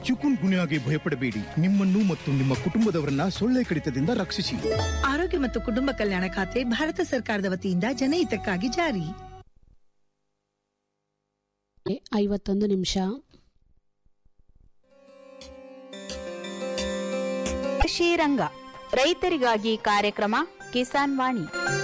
ಚಿಕುನ್ ಗುನ್ಯಾಗೆ ಭಯಪಡಬೇಡಿ ನಿಮ್ಮನ್ನು ಮತ್ತು ನಿಮ್ಮ ಕುಟುಂಬದವರನ್ನ ಸೊಳ್ಳೆ ಕಡಿತದಿಂದ ರಕ್ಷಿಸಿ ಆರೋಗ್ಯ ಮತ್ತು ಕುಟುಂಬ ಕಲ್ಯಾಣ ಖಾತೆ ಭಾರತ ಸರ್ಕಾರದ ವತಿಯಿಂದ ಜನಹಿತಕ್ಕಾಗಿ ಜಾರಿ ಐವತ್ತೊಂದು ನಿಮಿಷ ಕೃಷಿ ರಂಗ ರೈತರಿಗಾಗಿ ಕಾರ್ಯಕ್ರಮ ಕಿಸಾನ್ ವಾಣಿ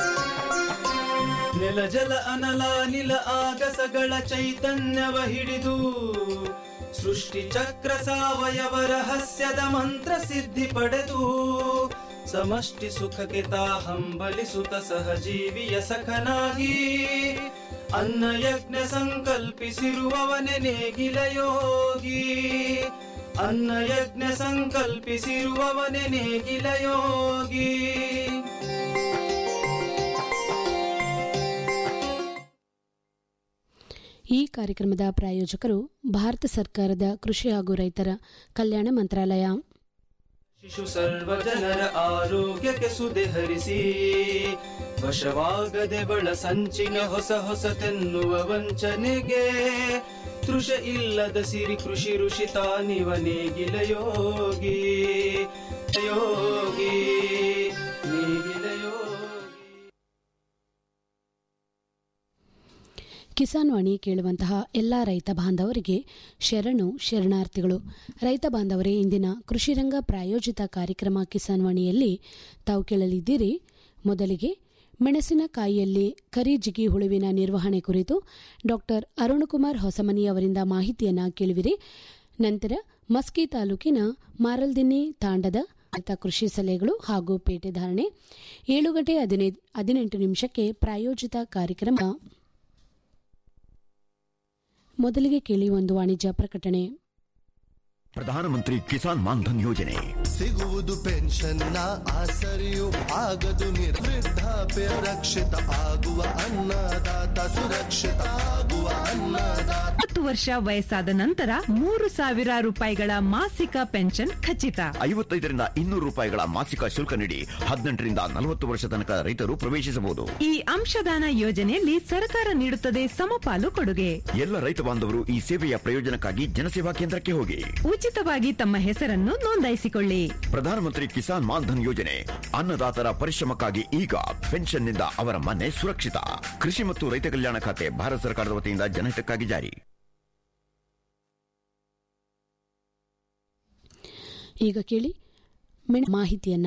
ನೆಲ ಜಲ ಅನಲ ನಿಲ ಆಗಸಗಳ ಚೈತನ್ಯವ ಹಿಡಿದು ಸೃಷ್ಟಿ ಚಕ್ರ ಸಾವಯವ ರಹಸ್ಯದ ಮಂತ್ರ ಸಿದ್ಧಿ ಪಡೆದು ಸಮಷ್ಟಿ ಸುಖಕ್ಕೆ ತಾ ಹಂಬಲಿಸುತ್ತ ಸಹಜೀವಿಯ ಸಖನಾಗಿ ಅನ್ನ ಯಜ್ಞ ಸಂಕಲ್ಪಿಸಿರುವವನೆ ನೇಗಿಲ ಯೋಗಿ ಅನ್ನ ಯಜ್ಞ ಸಂಕಲ್ಪಿಸಿರುವವನೆ ನೇಗಿಲ ಯೋಗಿ ಈ ಕಾರ್ಯಕ್ರಮದ ಪ್ರಾಯೋಜಕರು ಭಾರತ ಸರ್ಕಾರದ ಕೃಷಿ ಹಾಗೂ ರೈತರ ಕಲ್ಯಾಣ ಮಂತ್ರಾಲಯ ಶಿಶು ಸರ್ವ ಜನರ ಆರೋಗ್ಯಕ್ಕೆ ಸುದೆ ಹರಿಸಿ ವಶವಾಗದೆ ಬಳ ಸಂಚಿನ ಹೊಸ ಹೊಸತೆನ್ನುವ ವಂಚನೆಗೆ ತೃಷ ಇಲ್ಲದ ಸಿರಿ ಕೃಷಿ ಋಷಿ ತಾನಿವ ನೇಗಿಲ ಯೋಗಿ ಯೋಗಿ ನೇಗಿಲ ಯೋಗಿ ಕಿಸಾನ್ ವಾಣಿ ಕೇಳುವಂತಹ ಎಲ್ಲ ರೈತ ಬಾಂಧವರಿಗೆ ಶರಣು ಶರಣಾರ್ಥಿಗಳು ರೈತ ಬಾಂಧವರೇ ಇಂದಿನ ಕೃಷಿರಂಗ ಪ್ರಾಯೋಜಿತ ಕಾರ್ಯಕ್ರಮ ಕಿಸಾನ್ ವಾಣಿಯಲ್ಲಿ ತಾವು ಕೇಳಲಿದ್ದೀರಿ ಮೊದಲಿಗೆ ಮೆಣಸಿನಕಾಯಿಯಲ್ಲಿ ಕರಿಜಿಗಿ ಹುಳುವಿನ ನಿರ್ವಹಣೆ ಕುರಿತು ಡಾಕ್ಟರ್ ಅರುಣಕುಮಾರ್ ಹೊಸಮನಿ ಅವರಿಂದ ಮಾಹಿತಿಯನ್ನ ಕೇಳುವಿರಿ ನಂತರ ಮಸ್ಕಿ ತಾಲೂಕಿನ ಮಾರಲ್ದಿನ್ನಿ ತಾಂಡದ ರೈತ ಕೃಷಿ ಸಲಹೆಗಳು ಹಾಗೂ ಪೇಟೆ ಧಾರಣೆ ಏಳು ಗಂಟೆ ಹದಿನೈದು ಹದಿನೆಂಟು ನಿಮಿಷಕ್ಕೆ ಪ್ರಾಯೋಜಿತ ಕಾರ್ಯಕ್ರಮ ಮೊದಲಿಗೆ ಕೇಳಿ ಒಂದು ವಾಣಿಜ್ಯ ಪ್ರಕಟಣೆ ಪ್ರಧಾನಮಂತ್ರಿ ಕಿಸಾನ್ ಮಾನ್ಧನ್ ಯೋಜನೆ ಸಿಗುವುದು ಪೆನ್ಷನ್ನ ಆಸರೆಯು ಆಗದು ನಿರ್ವೃದ್ಧಾಪ್ಯ ರಕ್ಷಿತ ಆಗುವ ಅನ್ನದಾತ ಸುರಕ್ಷಿತ ಆಗುವ ಅನ್ನದಾತ ಹತ್ತು ವರ್ಷ ವಯಸ್ಸಾದ ನಂತರ ಮೂರು ಸಾವಿರ ರೂಪಾಯಿಗಳ ಮಾಸಿಕ ಪೆನ್ಷನ್ ಖಚಿತ ಐವತ್ತೈದರಿಂದ ಇನ್ನೂರು ರೂಪಾಯಿಗಳ ಮಾಸಿಕ ಶುಲ್ಕ ನೀಡಿ ಹದಿನೆಂಟರಿಂದ ನಲವತ್ತು ವರ್ಷ ತನಕ ರೈತರು ಪ್ರವೇಶಿಸಬಹುದು ಈ ಅಂಶದಾನ ಯೋಜನೆಯಲ್ಲಿ ಸರ್ಕಾರ ನೀಡುತ್ತದೆ ಸಮಪಾಲು ಕೊಡುಗೆ ಎಲ್ಲ ರೈತ ಬಾಂಧವರು ಈ ಸೇವೆಯ ಪ್ರಯೋಜನಕ್ಕಾಗಿ ಜನಸೇವಾ ಕೇಂದ್ರಕ್ಕೆ ಹೋಗಿ ಉಚಿತವಾಗಿ ತಮ್ಮ ಹೆಸರನ್ನು ನೋಂದಾಯಿಸಿಕೊಳ್ಳಿ ಪ್ರಧಾನಮಂತ್ರಿ ಕಿಸಾನ್ ಮಾನ್ಧನ್ ಯೋಜನೆ ಅನ್ನದಾತರ ಪರಿಶ್ರಮಕ್ಕಾಗಿ ಈಗ ಪೆನ್ಷನ್ನಿಂದ ಅವರ ಮನೆ ಸುರಕ್ಷಿತ ಕೃಷಿ ಮತ್ತು ರೈತ ಕಲ್ಯಾಣ ಖಾತೆ ಭಾರತ ಸರ್ಕಾರದ ವತಿಯಿಂದ ಜನಹಿತಕ್ಕಾಗಿ ಜಾರಿ ಈಗ ಕೇಳಿ ಮೆಣ ಮಾಹಿತಿಯನ್ನ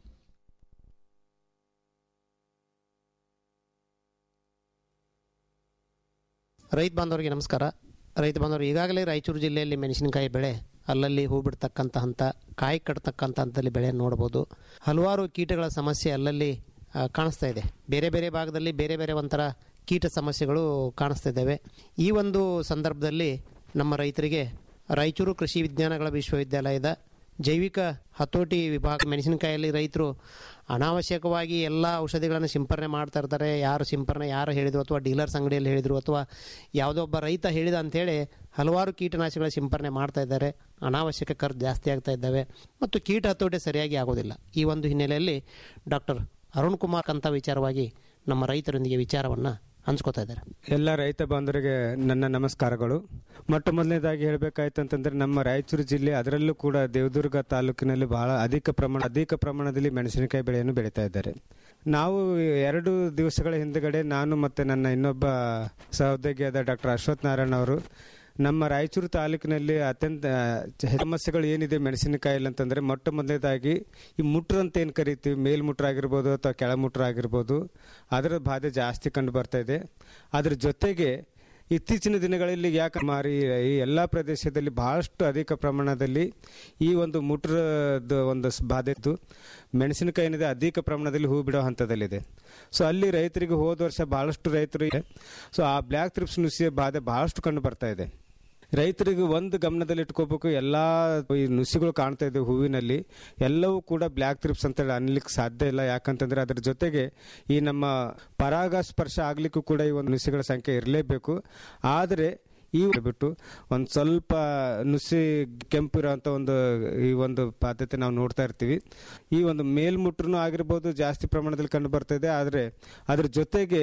ರೈತ ಬಾಂಧವರಿಗೆ ನಮಸ್ಕಾರ ರೈತ ಬಾಂಧವರು ಈಗಾಗಲೇ ರಾಯಚೂರು ಜಿಲ್ಲೆಯಲ್ಲಿ ಮೆಣಸಿನಕಾಯಿ ಬೆಳೆ ಅಲ್ಲಲ್ಲಿ ಹೂ ಬಿಡ್ತಕ್ಕಂಥ ಹಂತ ಕಾಯಿ ಕಟ್ತಕ್ಕಂಥ ಹಂತದಲ್ಲಿ ಬೆಳೆ ನೋಡ್ಬೋದು ಹಲವಾರು ಕೀಟಗಳ ಸಮಸ್ಯೆ ಅಲ್ಲಲ್ಲಿ ಆ, ಕಾಣಿಸ್ತಾ ಇದೆ ಬೇರೆ ಬೇರೆ ಭಾಗದಲ್ಲಿ ಬೇರೆ ಬೇರೆ ಒಂಥರ ಕೀಟ ಸಮಸ್ಯೆಗಳು ಕಾಣಿಸ್ತಾ ಇದ್ದಾವೆ ಈ ಒಂದು ಸಂದರ್ಭದಲ್ಲಿ ನಮ್ಮ ರೈತರಿಗೆ ರಾಯಚೂರು ಕೃಷಿ ವಿಜ್ಞಾನಗಳ ವಿಶ್ವವಿದ್ಯಾಲಯದ ಜೈವಿಕ ಹತೋಟಿ ವಿಭಾಗ ಮೆಣಸಿನಕಾಯಲ್ಲಿ ರೈತರು ಅನಾವಶ್ಯಕವಾಗಿ ಎಲ್ಲ ಔಷಧಿಗಳನ್ನು ಸಿಂಪರಣೆ ಮಾಡ್ತಾ ಇರ್ತಾರೆ ಯಾರು ಸಿಂಪರಣೆ ಯಾರು ಹೇಳಿದ್ರು ಅಥವಾ ಡೀಲರ್ಸ್ ಅಂಗಡಿಯಲ್ಲಿ ಹೇಳಿದರು ಅಥವಾ ಯಾವುದೋ ಒಬ್ಬ ರೈತ ಹೇಳಿದ ಅಂತೇಳಿ ಹಲವಾರು ಕೀಟನಾಶಕಗಳ ಸಿಂಪರಣೆ ಮಾಡ್ತಾ ಇದ್ದಾರೆ ಅನಾವಶ್ಯಕ ಖರ್ಚು ಜಾಸ್ತಿ ಆಗ್ತಾ ಇದ್ದಾವೆ ಮತ್ತು ಕೀಟ ಹತೋಟಿ ಸರಿಯಾಗಿ ಆಗೋದಿಲ್ಲ ಈ ಒಂದು ಹಿನ್ನೆಲೆಯಲ್ಲಿ ಡಾಕ್ಟರ್ ಅರುಣ್ ಕುಮಾರ್ ಅಂತ ವಿಚಾರವಾಗಿ ನಮ್ಮ ರೈತರೊಂದಿಗೆ ವಿಚಾರವನ್ನು ಹಂಚ್ಕೋತಾ ಇದ್ದಾರೆ ಎಲ್ಲ ರೈತ ಬಾಂಧವರಿಗೆ ನನ್ನ ನಮಸ್ಕಾರಗಳು ಮೊಟ್ಟ ಮೊದಲನೇದಾಗಿ ಹೇಳಬೇಕಾಯ್ತು ಅಂತಂದ್ರೆ ನಮ್ಮ ರಾಯಚೂರು ಜಿಲ್ಲೆ ಅದರಲ್ಲೂ ಕೂಡ ದೇವದುರ್ಗ ತಾಲೂಕಿನಲ್ಲಿ ಬಹಳ ಅಧಿಕ ಪ್ರಮಾಣ ಅಧಿಕ ಪ್ರಮಾಣದಲ್ಲಿ ಮೆಣಸಿನಕಾಯಿ ಬೆಳೆಯನ್ನು ಬೆಳೀತಾ ಇದ್ದಾರೆ ನಾವು ಎರಡು ದಿವಸಗಳ ಹಿಂದುಗಡೆ ನಾನು ಮತ್ತು ನನ್ನ ಇನ್ನೊಬ್ಬ ಸಹೋದ್ಯೋಗಿಯಾದ ಡಾಕ್ಟರ್ ಅಶ್ವಥ್ ನಾರಾಯಣ ಅವರು ನಮ್ಮ ರಾಯಚೂರು ತಾಲೂಕಿನಲ್ಲಿ ಅತ್ಯಂತ ಚ- ಸಮಸ್ಯೆಗಳು ಏನಿದೆ ಮೆಣಸಿನಕಾಯಲ್ಲಿ ಅಂತಂದ್ರೆ ಮೊಟ್ಟ ಮೊದಲನೇದಾಗಿ ಈ ಮುಟ್ರು ಅಂತ ಏನು ಕರಿತೀವಿ ಮೇಲ್ಮುಟ್ರ ಆಗಿರ್ಬೋದು ಅಥವಾ ಕೆಳಮುಟ್ರ ಆಗಿರ್ಬೋದು ಅದರ ಬಾಧೆ ಜಾಸ್ತಿ ಕಂಡು ಬರ್ತಾ ಇದೆ ಅದ್ರ ಜೊತೆಗೆ ಇತ್ತೀಚಿನ ದಿನಗಳಲ್ಲಿ ಯಾಕೆ ಮಾರಿ ಈ ಎಲ್ಲ ಪ್ರದೇಶದಲ್ಲಿ ಬಹಳಷ್ಟು ಅಧಿಕ ಪ್ರಮಾಣದಲ್ಲಿ ಈ ಒಂದು ಮುಟ್ರದ ಒಂದು ಸ್- ಬಾಧೆ ಇದ್ದು ಮೆಣಸಿನಕಾಯಿ ಏನಿದೆ ಅಧಿಕ ಪ್ರಮಾಣದಲ್ಲಿ ಹೂ ಬಿಡೋ ಹಂತದಲ್ಲಿದೆ ಸೊ ಅಲ್ಲಿ ರೈತರಿಗೆ ಹೋದ ವರ್ಷ ಬಹಳಷ್ಟು ರೈತರು ಸೊ ಆ ಬ್ಲ್ಯಾಕ್ ಥ್ರಿಪ್ಸ್ ನುಸಿಯ ಬಾಧೆ ಬಹಳಷ್ಟು ಕಂಡು ಬರ್ತಾ ಇದೆ ರೈತರಿಗೆ ಒಂದು ಗಮನದಲ್ಲಿ ಇಟ್ಕೋಬೇಕು ಎಲ್ಲ ಈ ನುಸಿಗಳು ಕಾಣ್ತಾ ಇದೆ ಹೂವಿನಲ್ಲಿ ಎಲ್ಲವೂ ಕೂಡ ಬ್ಲ್ಯಾಕ್ ಥ್ರಿಪ್ಸ್ ಅಂತೇಳಿ ಅನ್ಲಿಕ್ಕೆ ಸಾಧ್ಯ ಇಲ್ಲ ಯಾಕಂತಂದ್ರೆ ಅದ್ರ ಜೊತೆಗೆ ಈ ನಮ್ಮ ಪರಾಗ ಸ್ಪರ್ಶ ಆಗ್ಲಿಕ್ಕೂ ಕೂಡ ಈ ಒಂದು ನುಸಿಗಳ ಸಂಖ್ಯೆ ಇರಲೇಬೇಕು ಆದರೆ ಈ ಬಿಟ್ಟು ಒಂದು ಸ್ವಲ್ಪ ನುಸಿ ಕೆಂಪು ಇರೋಂಥ ಒಂದು ಈ ಒಂದು ಪದ್ಧತಿ ನಾವು ನೋಡ್ತಾ ಇರ್ತೀವಿ ಈ ಒಂದು ಮೇಲ್ಮುಟ್ರೂ ಆಗಿರ್ಬೋದು ಜಾಸ್ತಿ ಪ್ರಮಾಣದಲ್ಲಿ ಕಂಡು ಬರ್ತಾ ಇದೆ ಆದರೆ ಅದ್ರ ಜೊತೆಗೆ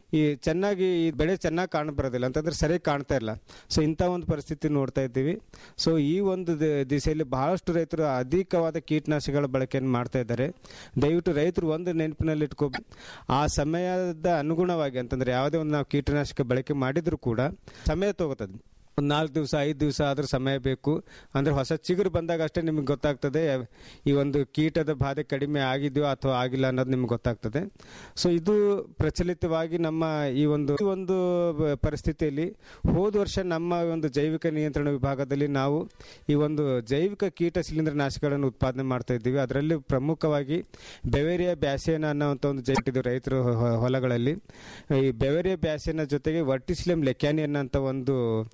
ಈ ಚೆನ್ನಾಗಿ ಈ ಬೆಳೆ ಚೆನ್ನಾಗಿ ಕಾಣ ಬರೋದಿಲ್ಲ ಅಂತಂದ್ರೆ ಸರಿಯಾಗಿ ಕಾಣ್ತಾ ಇಲ್ಲ ಸೊ ಇಂಥ ಒಂದು ಪರಿಸ್ಥಿತಿ ನೋಡ್ತಾ ಇದ್ದೀವಿ ಸೊ ಈ ಒಂದು ದ- ದಿಸೆಯಲ್ಲಿ ಬಹಳಷ್ಟು ರೈತರು ಅಧಿಕವಾದ ಕೀಟನಾಶಕಗಳ ಬಳಕೆಯನ್ನು ಮಾಡ್ತಾ ಇದ್ದಾರೆ ದಯವಿಟ್ಟು ರೈತರು ಒಂದು ನೆನಪಿನಲ್ಲಿ ಇಟ್ಕೊ ಆ ಸಮಯದ ಅನುಗುಣವಾಗಿ ಅಂತಂದ್ರೆ ಯಾವುದೇ ಒಂದು ನಾವು ಕೀಟನಾಶಕ ಬಳಕೆ ಮಾಡಿದ್ರು ಕೂಡ ಸಮಯ ತಗೋತದೆ ಒಂದು ನಾಲ್ಕು ದಿವಸ ಐದು ದಿವಸ ಆದ್ರೂ ಸಮಯ ಬೇಕು ಅಂದ್ರೆ ಹೊಸ ಚಿಗುರು ಬಂದಾಗ ಅಷ್ಟೇ ನಿಮಗೆ ಗೊತ್ತಾಗ್ತದೆ ಈ ಒಂದು ಕೀಟದ ಬಾಧೆ ಕಡಿಮೆ ಆಗಿದೆಯೋ ಅಥವಾ ಆಗಿಲ್ಲ ಅನ್ನೋದು ನಿಮ್ಗೆ ಗೊತ್ತಾಗ್ತದೆ ಸೊ ಇದು ಪ್ರಚಲಿತವಾಗಿ ನಮ್ಮ ಈ ಒಂದು ಈ ಒಂದು ಬ- ಪರಿಸ್ಥಿತಿಯಲ್ಲಿ ಹೋದ ವರ್ಷ ನಮ್ಮ ಒಂದು ಜೈವಿಕ ನಿಯಂತ್ರಣ ವಿಭಾಗದಲ್ಲಿ ನಾವು ಈ ಒಂದು ಜೈವಿಕ ಕೀಟ ಶಿಲೀಂಧ್ರ ನಾಶಕಗಳನ್ನು ಉತ್ಪಾದನೆ ಮಾಡ್ತಾ ಇದ್ದೀವಿ ಅದರಲ್ಲಿ ಪ್ರಮುಖವಾಗಿ ಬೆವೇರಿಯಾ ಬ್ಯಾಸಿಯನ ಅನ್ನೋಂಥ ಒಂದು ಜೈವಿಕ ರೈತರ ಹೊ- ಹೊಲಗಳಲ್ಲಿ ಈ ಬೆವೇರಿಯಾ ಬ್ಯಾಸಿಯನ ಜೊತೆಗೆ ವರ್ಟಿಸಿಲಂ ಲೆಕ್ಯಾನಿ ಅನ್ನೋಂಥ ಒಂದು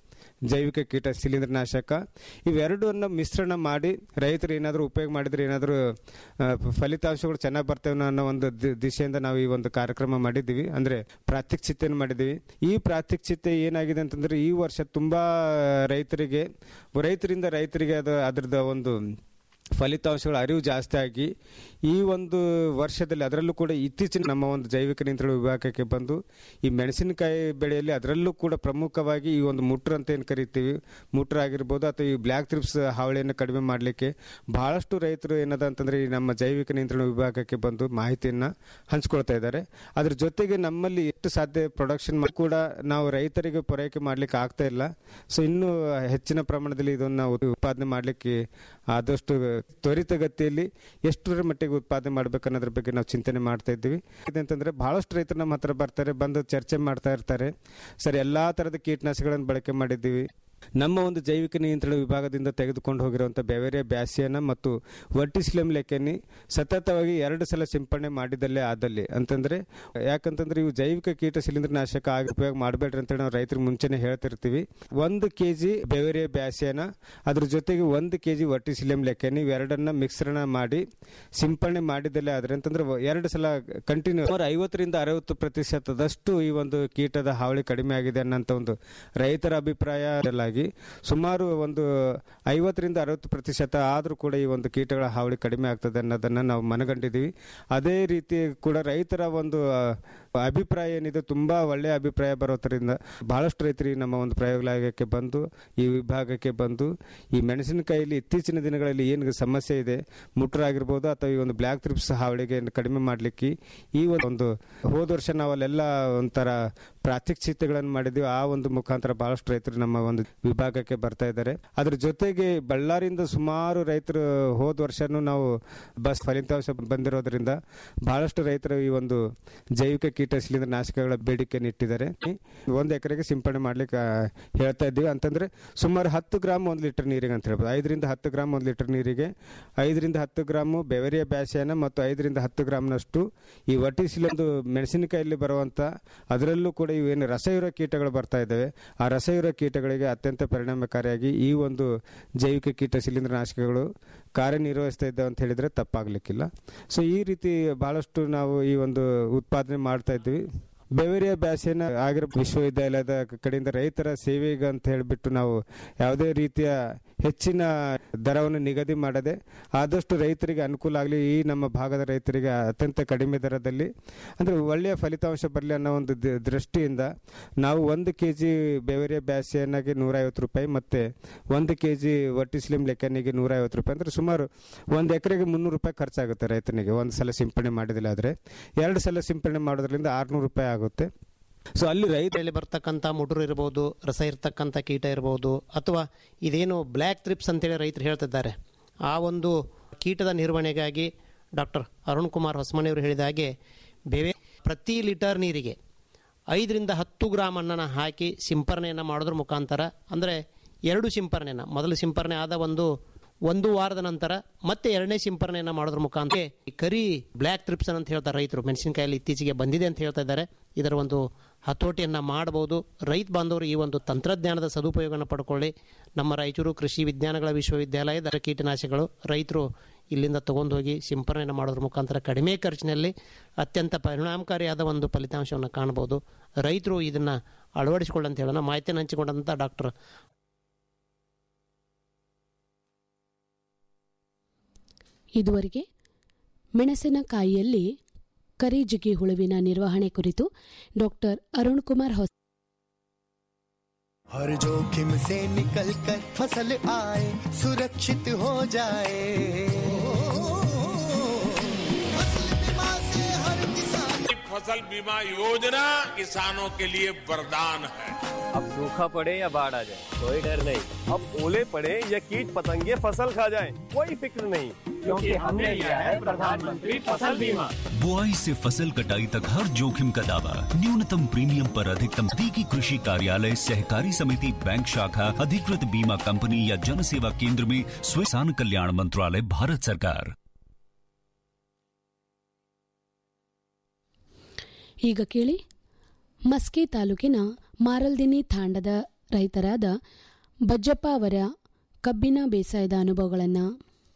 ಜೈವಿಕ ಕೀಟ ಶಿಲೀಂಧ್ರನಾಶಕ ಇವೆರಡನ್ನ ಮಿಶ್ರಣ ಮಾಡಿ ರೈತರು ಏನಾದರೂ ಉಪಯೋಗ ಮಾಡಿದ್ರೆ ಏನಾದರೂ ಆ, ಫಲಿತಾಂಶಗಳು ಚೆನ್ನಾಗಿ ಬರ್ತವೆ ಅನ್ನೋ ಒಂದು ದಿ- ದಿಶೆಯಿಂದ ನಾವು ಈ ಒಂದು ಕಾರ್ಯಕ್ರಮ ಮಾಡಿದ್ದೀವಿ ಅಂದ್ರೆ ಪ್ರಾತ್ಯಕ್ಷಿತೆಯನ್ನು ಮಾಡಿದ್ದೀವಿ ಈ ಪ್ರಾತ್ಯಕ್ಷಿತೆ ಏನಾಗಿದೆ ಅಂತಂದ್ರೆ ಈ ವರ್ಷ ತುಂಬಾ ರೈತರಿಗೆ ರೈತರಿಂದ ರೈತರಿಗೆ ಅದು ಅದ್ರದ್ದು ಒಂದು ಫಲಿತಾಂಶಗಳ ಅರಿವು ಜಾಸ್ತಿ ಆಗಿ ಈ ಒಂದು ವರ್ಷದಲ್ಲಿ ಅದರಲ್ಲೂ ಕೂಡ ಇತ್ತೀಚಿನ ನಮ್ಮ ಒಂದು ಜೈವಿಕ ನಿಯಂತ್ರಣ ವಿಭಾಗಕ್ಕೆ ಬಂದು ಈ ಮೆಣಸಿನಕಾಯಿ ಬೆಳೆಯಲ್ಲಿ ಅದರಲ್ಲೂ ಕೂಡ ಪ್ರಮುಖವಾಗಿ ಈ ಒಂದು ಮುಟ್ರ ಅಂತ ಏನು ಕರಿತೀವಿ ಮುಟ್ರ ಆಗಿರ್ಬೋದು ಅಥವಾ ಈ ಬ್ಲ್ಯಾಕ್ ಥ್ರಿಪ್ಸ್ ಹಾವಳಿಯನ್ನು ಕಡಿಮೆ ಮಾಡಲಿಕ್ಕೆ ಬಹಳಷ್ಟು ರೈತರು ಏನದ ಅಂತಂದ್ರೆ ಈ ನಮ್ಮ ಜೈವಿಕ ನಿಯಂತ್ರಣ ವಿಭಾಗಕ್ಕೆ ಬಂದು ಮಾಹಿತಿಯನ್ನ ಹಂಚ್ಕೊಳ್ತಾ ಇದ್ದಾರೆ ಅದ್ರ ಜೊತೆಗೆ ನಮ್ಮಲ್ಲಿ ಎಷ್ಟು ಸಾಧ್ಯ ಪ್ರೊಡಕ್ಷನ್ ಕೂಡ ನಾವು ರೈತರಿಗೆ ಪೂರೈಕೆ ಮಾಡ್ಲಿಕ್ಕೆ ಆಗ್ತಾ ಇಲ್ಲ ಸೊ ಇನ್ನೂ ಹೆಚ್ಚಿನ ಪ್ರಮಾಣದಲ್ಲಿ ಇದನ್ನು ನಾವು ಉತ್ಪಾದನೆ ಮಾಡಲಿಕ್ಕೆ ಆದಷ್ಟು ತ್ವರಿತಗತಿಯಲ್ಲಿ ಎಷ್ಟರ ಮಟ್ಟಿಗೆ ಉತ್ಪಾದನೆ ಮಾಡ್ಬೇಕು ಅನ್ನೋದ್ರ ಬಗ್ಗೆ ನಾವು ಚಿಂತನೆ ಮಾಡ್ತಾ ಇದ್ದೀವಿ ಇದಂತಂದ್ರೆ ಬಹಳಷ್ಟು ರೈತರು ನಮ್ಮ ಹತ್ರ ಬರ್ತಾರೆ ಬಂದು ಚರ್ಚೆ ಮಾಡ್ತಾ ಇರ್ತಾರೆ ಸರ್ ಎಲ್ಲಾ ತರದ ಕೀಟನಾಶಕಗಳನ್ನು ಬಳಕೆ ಮಾಡಿದ್ದೀವಿ ನಮ್ಮ ಒಂದು ಜೈವಿಕ ನಿಯಂತ್ರಣ ವಿಭಾಗದಿಂದ ತೆಗೆದುಕೊಂಡು ಹೋಗಿರುವಂಥ ಬೆವೇರಿಯಾ ಬ್ಯಾಸಿಯನ ಮತ್ತು ವರ್ಟಿಸ್ಲಮ್ ಲೆಕ್ಕನಿ ಸತತವಾಗಿ ಎರಡು ಸಲ ಸಿಂಪಡಣೆ ಮಾಡಿದಲ್ಲೇ ಆದಲ್ಲಿ ಅಂತಂದ್ರೆ ಯಾಕಂತಂದ್ರೆ ಇವು ಜೈವಿಕ ಕೀಟ ಶಿಲೀಂಧ್ರನಾಶಕ ಆಗಿ ಉಪಯೋಗ ಮಾಡಬೇಡ್ರಿ ಅಂತೇಳಿ ನಾವು ರೈತರಿಗೆ ಮುಂಚೆನೆ ಹೇಳ್ತಿರ್ತೀವಿ ಒಂದು ಕೆ ಜಿ ಬೆವೇರಿಯಾ ಬ್ಯಾಸಿಯನ ಅದ್ರ ಜೊತೆಗೆ ಒಂದು ಕೆ ಜಿ ವರ್ಟಿಸಿಲಿಯಂ ಲೆಕ್ಕನಿ ಇವೆರಡನ್ನ ಮಿಶ್ರಣ ಮಾಡಿ ಸಿಂಪಡಣೆ ಮಾಡಿದಲ್ಲೇ ಆದ್ರೆ ಅಂತಂದ್ರೆ ಎರಡು ಸಲ ಕಂಟಿನ್ಯೂ ಸುಮಾರು ಐವತ್ತರಿಂದ ಅರವತ್ತು ಪ್ರತಿಶತದಷ್ಟು ಈ ಒಂದು ಕೀಟದ ಹಾವಳಿ ಕಡಿಮೆ ಆಗಿದೆ ಅನ್ನೋಂಥ ಒಂದು ರೈತರ ಅಭಿಪ್ರಾಯ ಸುಮಾರು ಒಂದು ಐವತ್ತರಿಂದ ಅರವತ್ತು ಪ್ರತಿಶತ ಆದರೂ ಕೂಡ ಈ ಒಂದು ಕೀಟಗಳ ಹಾವಳಿ ಕಡಿಮೆ ಆಗ್ತದೆ ಅನ್ನೋದನ್ನ ನಾವು ಮನಗಂಡಿದ್ದೀವಿ ಅದೇ ರೀತಿ ಕೂಡ ರೈತರ ಒಂದು ಆ, ಅಭಿಪ್ರಾಯ ಏನಿದೆ ತುಂಬಾ ಒಳ್ಳೆಯ ಅಭಿಪ್ರಾಯ ಬರೋದ್ರಿಂದ ಬಹಳಷ್ಟು ರೈತರು ಈ ನಮ್ಮ ಒಂದು ಪ್ರಯೋಗಾಲಯಕ್ಕೆ ಬಂದು ಈ ವಿಭಾಗಕ್ಕೆ ಬಂದು ಈ ಮೆಣಸಿನಕಾಯಿಲಿ ಇತ್ತೀಚಿನ ದಿನಗಳಲ್ಲಿ ಏನು ಸಮಸ್ಯೆ ಇದೆ ಮುಟ್ರ ಆಗಿರ್ಬೋದು ಅಥವಾ ಈ ಒಂದು ಬ್ಲ್ಯಾಕ್ ಥ್ರಿಪ್ಸ್ ಹಾವಳಿಗೆ ಕಡಿಮೆ ಮಾಡಲಿಕ್ಕೆ ಈ ಒಂದು ಹೋದ ವರ್ಷ ನಾವಲ್ಲೆಲ್ಲ ಒಂಥರ ಪ್ರಾತ್ಯಕ್ಷಿತೆಗಳನ್ನು ಮಾಡಿದ್ವಿ ಆ ಒಂದು ಮುಖಾಂತರ ಬಹಳಷ್ಟು ರೈತರು ನಮ್ಮ ಒಂದು ವಿಭಾಗಕ್ಕೆ ಬರ್ತಾ ಇದ್ದಾರೆ ಅದ್ರ ಜೊತೆಗೆ ಬಳ್ಳಾರಿಯಿಂದ ಸುಮಾರು ರೈತರು ಹೋದ ವರ್ಷನೂ ನಾವು ಬಸ್ ಫಲಿತಾಂಶ ಬಂದಿರೋದ್ರಿಂದ ಬಹಳಷ್ಟು ರೈತರು ಈ ಒಂದು ಜೈವಿಕ ಕೀಟ ಶಿಲೀಂಧ್ರ ನಾಶಕಗಳ ಬೇಡಿಕೆಯನ್ನು ಇಟ್ಟಿದ್ದಾರೆ ಒಂದು ಎಕರೆಗೆ ಸಿಂಪಡಣೆ ಮಾಡ್ಲಿಕ್ಕೆ ಆ, ಹೇಳ್ತಾ ಇದ್ದೀವಿ ಅಂತಂದ್ರೆ ಸುಮಾರು ಹತ್ತು ಗ್ರಾಮ್ ಒಂದು ಲೀಟರ್ ನೀರಿಗೆ ಅಂತ ಹೇಳ್ಬೋದು ಐದರಿಂದ ಹತ್ತು ಗ್ರಾಮ್ ಒಂದು ಲೀಟರ್ ನೀರಿಗೆ ಐದರಿಂದ ಹತ್ತು ಗ್ರಾಮು ಬೆವರಿಯ ಬ್ಯಾಸಿಯನ ಮತ್ತು ಐದರಿಂದ ಹತ್ತು ಗ್ರಾಮ್ನಷ್ಟು ಈ ವಟಿಸಿಲೊಂದು ಮೆಣಸಿನಕಾಯಲ್ಲಿ ಬರುವಂತ ಅದರಲ್ಲೂ ಕೂಡ ಇವೇನು ರಸಯುರ ಕೀಟಗಳು ಬರ್ತಾ ಇದ್ದಾವೆ ಆ ರಸಯುರ ಕೀಟಗಳಿಗೆ ಅತ್ಯಂತ ಪರಿಣಾಮಕಾರಿಯಾಗಿ ಈ ಒಂದು ಜೈವಿಕ ಕೀಟ ಶಿಲೀಂಧ್ರನಾಶಕಗಳು ಕಾರ್ಯನಿರ್ವಹಿಸ್ತಾ ಇದ್ದಾವೆ ಅಂತ ಹೇಳಿದ್ರೆ ತಪ್ಪಾಗ್ಲಿಕ್ಕಿಲ್ಲ ಸೊ ಈ ರೀತಿ ಬಹಳಷ್ಟು ನಾವು ಈ ಒಂದು ಉತ್ಪಾದನೆ ಮಾಡ್ತಾ ಇದ್ವಿ ಬೆವೇರಿಯಾ ಬ್ಯಾಸಿಯನ ಆಗಿರೋ ವಿಶ್ವವಿದ್ಯಾಲಯದ ಕಡೆಯಿಂದ ರೈತರ ಸೇವೆಗೆ ಅಂತ ಹೇಳಿಬಿಟ್ಟು ನಾವು ಯಾವುದೇ ರೀತಿಯ ಹೆಚ್ಚಿನ ದರವನ್ನು ನಿಗದಿ ಮಾಡದೆ ಆದಷ್ಟು ರೈತರಿಗೆ ಅನುಕೂಲ ಆಗಲಿ ಈ ನಮ್ಮ ಭಾಗದ ರೈತರಿಗೆ ಅತ್ಯಂತ ಕಡಿಮೆ ದರದಲ್ಲಿ ಅಂದರೆ ಒಳ್ಳೆಯ ಫಲಿತಾಂಶ ಬರಲಿ ಅನ್ನೋ ಒಂದು ದ- ದೃಷ್ಟಿಯಿಂದ ನಾವು ಒಂದು ಕೆ ಜಿ ಬೆವರಿಯ ಬ್ಯಾಸಿಯನ್ನಾಗಿ ನೂರೈವತ್ತು ರೂಪಾಯಿ ಮತ್ತು ಒಂದು ಕೆ ಜಿ ವರ್ಟಿಸ್ಲಿಂ ಲೆಕ್ಕನಿಗೆ ನೂರೈವತ್ತು ರೂಪಾಯಿ ಅಂದರೆ ಸುಮಾರು ಒಂದು ಎಕರೆಗೆ ಮುನ್ನೂರು ರೂಪಾಯಿ ಖರ್ಚಾಗುತ್ತೆ ರೈತನಿಗೆ ಒಂದು ಸಲ ಸಿಂಪಡಣೆ ಮಾಡಿದಿಲ್ಲ ಆದರೆ ಎರಡು ಸಲ ಸಿಂಪಡಣೆ ಮಾಡೋದ್ರಿಂದ ಆರುನೂರು ರೂಪಾಯಿ ಆಗುತ್ತೆ ಸೊ ಅಲ್ಲಿ ರೈತರಲ್ಲಿ ಬರ್ತಕ್ಕಂಥ ಮುಡುರು ಇರ್ಬೋದು ರಸ ಇರ್ತಕ್ಕಂಥ ಕೀಟ ಇರ್ಬೋದು ಅಥವಾ ಇದೇನು ಬ್ಲ್ಯಾಕ್ ಥ್ರಿಪ್ಸ್ ಅಂತೇಳಿ ರೈತರು ಹೇಳ್ತಿದ್ದಾರೆ ಆ ಒಂದು ಕೀಟದ ನಿರ್ವಹಣೆಗಾಗಿ ಡಾಕ್ಟರ್ ಅರುಣ್ ಕುಮಾರ್ ಹೊಸಮನಿಯವರು ಹೇಳಿದ ಹಾಗೆ ಬೇವೆ ಪ್ರತಿ ಲೀಟರ್ ನೀರಿಗೆ ಐದರಿಂದ ಹತ್ತು ಗ್ರಾಮ್ ಅನ್ನನ ಹಾಕಿ ಸಿಂಪರಣೆಯನ್ನು ಮಾಡೋದ್ರ ಮುಖಾಂತರ ಅಂದರೆ ಎರಡು ಸಿಂಪರಣೆನ ಮೊದಲು ಸಿಂಪರಣೆ ಆದ ಒಂದು ಒಂದು ವಾರದ ನಂತರ ಮತ್ತೆ ಎರಡನೇ ಸಿಂಪರಣೆಯನ್ನು ಮಾಡೋದ್ರ ಮುಖಾಂತರ ಈ ಕರಿ ಬ್ಲ್ಯಾಕ್ ಥ್ರಿಪ್ಸನ್ ಅಂತ ಹೇಳ್ತಾರೆ ರೈತರು ಮೆಣಸಿನಕಾಯಲ್ಲಿ ಇತ್ತೀಚೆಗೆ ಬಂದಿದೆ ಅಂತ ಹೇಳ್ತಾ ಇದ್ದಾರೆ ಇದರ ಒಂದು ಹತೋಟಿಯನ್ನು ಮಾಡಬಹುದು ರೈತ ಬಾಂಧವರು ಈ ಒಂದು ತಂತ್ರಜ್ಞಾನದ ಸದುಪಯೋಗವನ್ನು ಪಡ್ಕೊಳ್ಳಿ ನಮ್ಮ ರಾಯಚೂರು ಕೃಷಿ ವಿಜ್ಞಾನಗಳ ವಿಶ್ವವಿದ್ಯಾಲಯದ ಕೀಟನಾಶಕಗಳು ರೈತರು ಇಲ್ಲಿಂದ ತಗೊಂಡು ಹೋಗಿ ಸಿಂಪರಣೆಯನ್ನು ಮಾಡೋದ್ರ ಮುಖಾಂತರ ಕಡಿಮೆ ಖರ್ಚಿನಲ್ಲಿ ಅತ್ಯಂತ ಪರಿಣಾಮಕಾರಿಯಾದ ಒಂದು ಫಲಿತಾಂಶವನ್ನು ಕಾಣಬಹುದು ರೈತರು ಇದನ್ನು ಅಳವಡಿಸಿಕೊಳ್ಳಂತ ಹೇಳೋಣ ಮಾಹಿತಿಯನ್ನು ಹಂಚಿಕೊಂಡಂಥ ಡಾಕ್ಟರ್ ಇದುವರೆಗೆ ಮೆಣಸಿನಕಾಯಿಯಲ್ಲಿ ಕರಿಜಿಗಿ ಹುಳುವಿನ ನಿರ್ವಹಣೆ ಕುರಿತು ಡಾಕ್ಟರ್ ಅರುಣ್ ಕುಮಾರ್ ಹೊಸ हर जोखिम से निकल कर फसल आए सुरक्षित हो जाए फसल बीमा से हर किसान फसल बीमा योजना किसानों के लिए वरदान है अब सूखा पड़े या बाढ़ आ जाए कोई डर नहीं अब ओले पड़े या कीट पतंगे फसल खा जाए कोई फिक्र नहीं क्योंकि हमने लिया है प्रधानमंत्री फसल बीमा बुआई से फसल कटाई तक हर जोखिम का दावा न्यूनतम प्रीमियम पर अधिकतम की कृषि कार्यालय सहकारी समिति बैंक शाखा अधिकृत बीमा कंपनी या जन सेवा केंद्र में स्वेसान कल्याण मंत्रालय भारत सरकार ಈಗ ಕೇಳಿ ಮಸ್ಕಿ ತಾಲೂಕಿನ ಮಾರಲ್ದಿನಿ ತಾಂಡದ ರೈತರಾದ ಬಜ್ಜಪ್ಪ ಅವರ ಕಬ್ಬಿನ ಬೇಸಾಯದ ಅನುಭವಗಳನ್ನು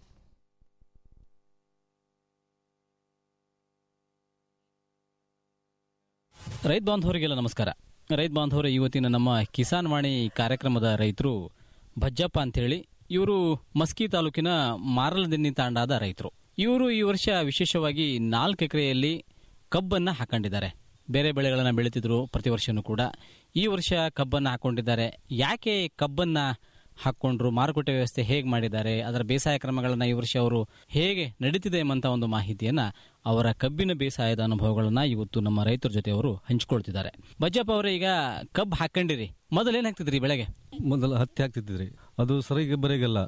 ರೈತ ಬಾಂಧವರಿಗೆಲ್ಲ ನಮಸ್ಕಾರ ರೈತ ಬಾಂಧವರ ಇವತ್ತಿನ ನಮ್ಮ ಕಿಸಾನ್ ವಾಣಿ ಕಾರ್ಯಕ್ರಮದ ರೈತರು ಭಜ್ಜಪ್ಪ ಅಂತೇಳಿ ಇವರು ಮಸ್ಕಿ ತಾಲೂಕಿನ ಮಾರಲದಿನ್ನಿ ತಾಂಡಾದ ರೈತರು ಇವರು ಈ ವರ್ಷ ವಿಶೇಷವಾಗಿ ನಾಲ್ಕು ಎಕರೆಯಲ್ಲಿ ಕಬ್ಬನ್ನು ಹಾಕೊಂಡಿದ್ದಾರೆ ಬೇರೆ ಬೆಳೆಗಳನ್ನು ಬೆಳೀತಿದ್ರು ಪ್ರತಿ ವರ್ಷನೂ ಕೂಡ ಈ ವರ್ಷ ಕಬ್ಬನ್ನು ಹಾಕೊಂಡಿದ್ದಾರೆ ಯಾಕೆ ಕಬ್ಬನ್ನು ಹಾಕ್ಕೊಂಡ್ರು ಮಾರುಕಟ್ಟೆ ವ್ಯವಸ್ಥೆ ಹೇಗೆ ಮಾಡಿದ್ದಾರೆ ಅದರ ಬೇಸಾಯ ಕ್ರಮಗಳನ್ನು ಈ ವರ್ಷ ಅವರು ಹೇಗೆ ನಡೀತಿದೆ ಎಂಬಂತ ಒಂದು ಮಾಹಿತಿಯನ್ನ ಅವರ ಕಬ್ಬಿನ ಬೇಸಾಯದ ಅನುಭವಗಳನ್ನ ಇವತ್ತು ನಮ್ಮ ರೈತರ ಜೊತೆ ಅವರು ಹಂಚಿಕೊಳ್ತಿದ್ದಾರೆ ಬಜ್ಜಪ್ಪ ಅವರೇ ಈಗ ಕಬ್ಬು ಹಾಕೊಂಡಿರಿ ಮೊದಲೇನ್ ಹಾಕ್ತಿದ್ರಿ ಬೆಳೆಗೆ ಮೊದಲು ಹತ್ತಿ ಹಾಕ್ತಿದ್ರಿ ಅದು ಸರಿಗೆ ಬರೀಗಲ್ಲ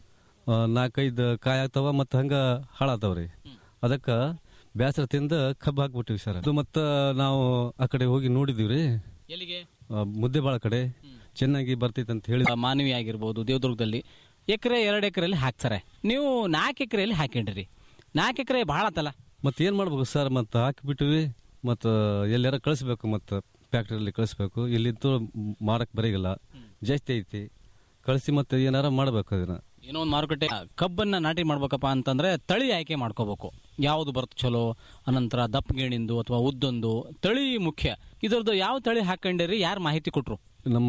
ಆ, ನಾಲ್ಕೈದು ಕಾಯಿ ಆಗ್ತಾವ ಮತ್ತು ಹಂಗ ಹಾಳಾತಾವ್ರಿ ಅದಕ್ಕೆ ಬೇಸರ ತಿಂದ ಕಬ್ಬು ಹಾಕ್ಬಿಟ್ಟಿವಿ ಸರ್ ಅದು ಮತ್ತು ನಾವು ಆ ಕಡೆ ಹೋಗಿ ನೋಡಿದೀವ್ರಿ ಎಲ್ಲಿಗೆ ಮುದ್ದೆಬಾಳ ಕಡೆ ಚೆನ್ನಾಗಿ ಬರ್ತೈತೆ ಅಂತ ಹೇಳಿ ಮಾನವಿ ಆಗಿರ್ಬೋದು ದೇವದುರ್ಗದಲ್ಲಿ ಎಕರೆ ಎರಡು ಎಕರೆಯಲ್ಲಿ ಹಾಕ್ತಾರೆ ನೀವು ನಾಲ್ಕು ಎಕರೆಯಲ್ಲಿ ಹಾಕೊಂಡಿರಿ ನಾಲ್ಕು ಎಕರೆ ಬಹಳ ಆತಲ್ಲ ಮತ್ತೆ ಏನ್ ಮಾಡ್ಬೇಕು ಸರ್ ಮತ್ತೆ ಹಾಕಿಬಿಟ್ಟಿವಿ ಮತ್ತು ಎಲ್ಲಾರ ಕಳಿಸ್ಬೇಕು ಮತ್ತು ಫ್ಯಾಕ್ಟ್ರಿಯಲ್ಲಿ ಕಳಿಸ್ಬೇಕು ಇಲ್ಲಿಂತೂ ಮಾರಕ್ ಬರೀಗಲ್ಲ ಜಾಸ್ತಿ ಐತಿ ಕಳಿಸಿ ಮತ್ತೆ ಏನಾರ ಮಾಡ್ಬೇಕು ಅದನ್ನ ಏನೋ ಒಂದು ಮಾರುಕಟ್ಟೆ ಕಬ್ಬನ್ನ ನಾಟಿ ಮಾಡ್ಬೇಕಪ್ಪ ಅಂತಂದ್ರೆ ತಳಿ ಆಯ್ಕೆ ಮಾಡ್ಕೋಬೇಕು ಯಾವುದು ಬರುತ್ತೆ ಚಲೋ ಅನಂತರ ದಪ್ಪಗೇಣಿಂದು ಅಥವಾ ಉದ್ದೊಂದು ತಳಿ ಮುಖ್ಯ ಇದರದ್ದು ಯಾವ ತಳಿ ಹಾಕೊಂಡಿರಿ ಯಾರು ಮಾಹಿತಿ ಕೊಟ್ರು ನಮ್ಮ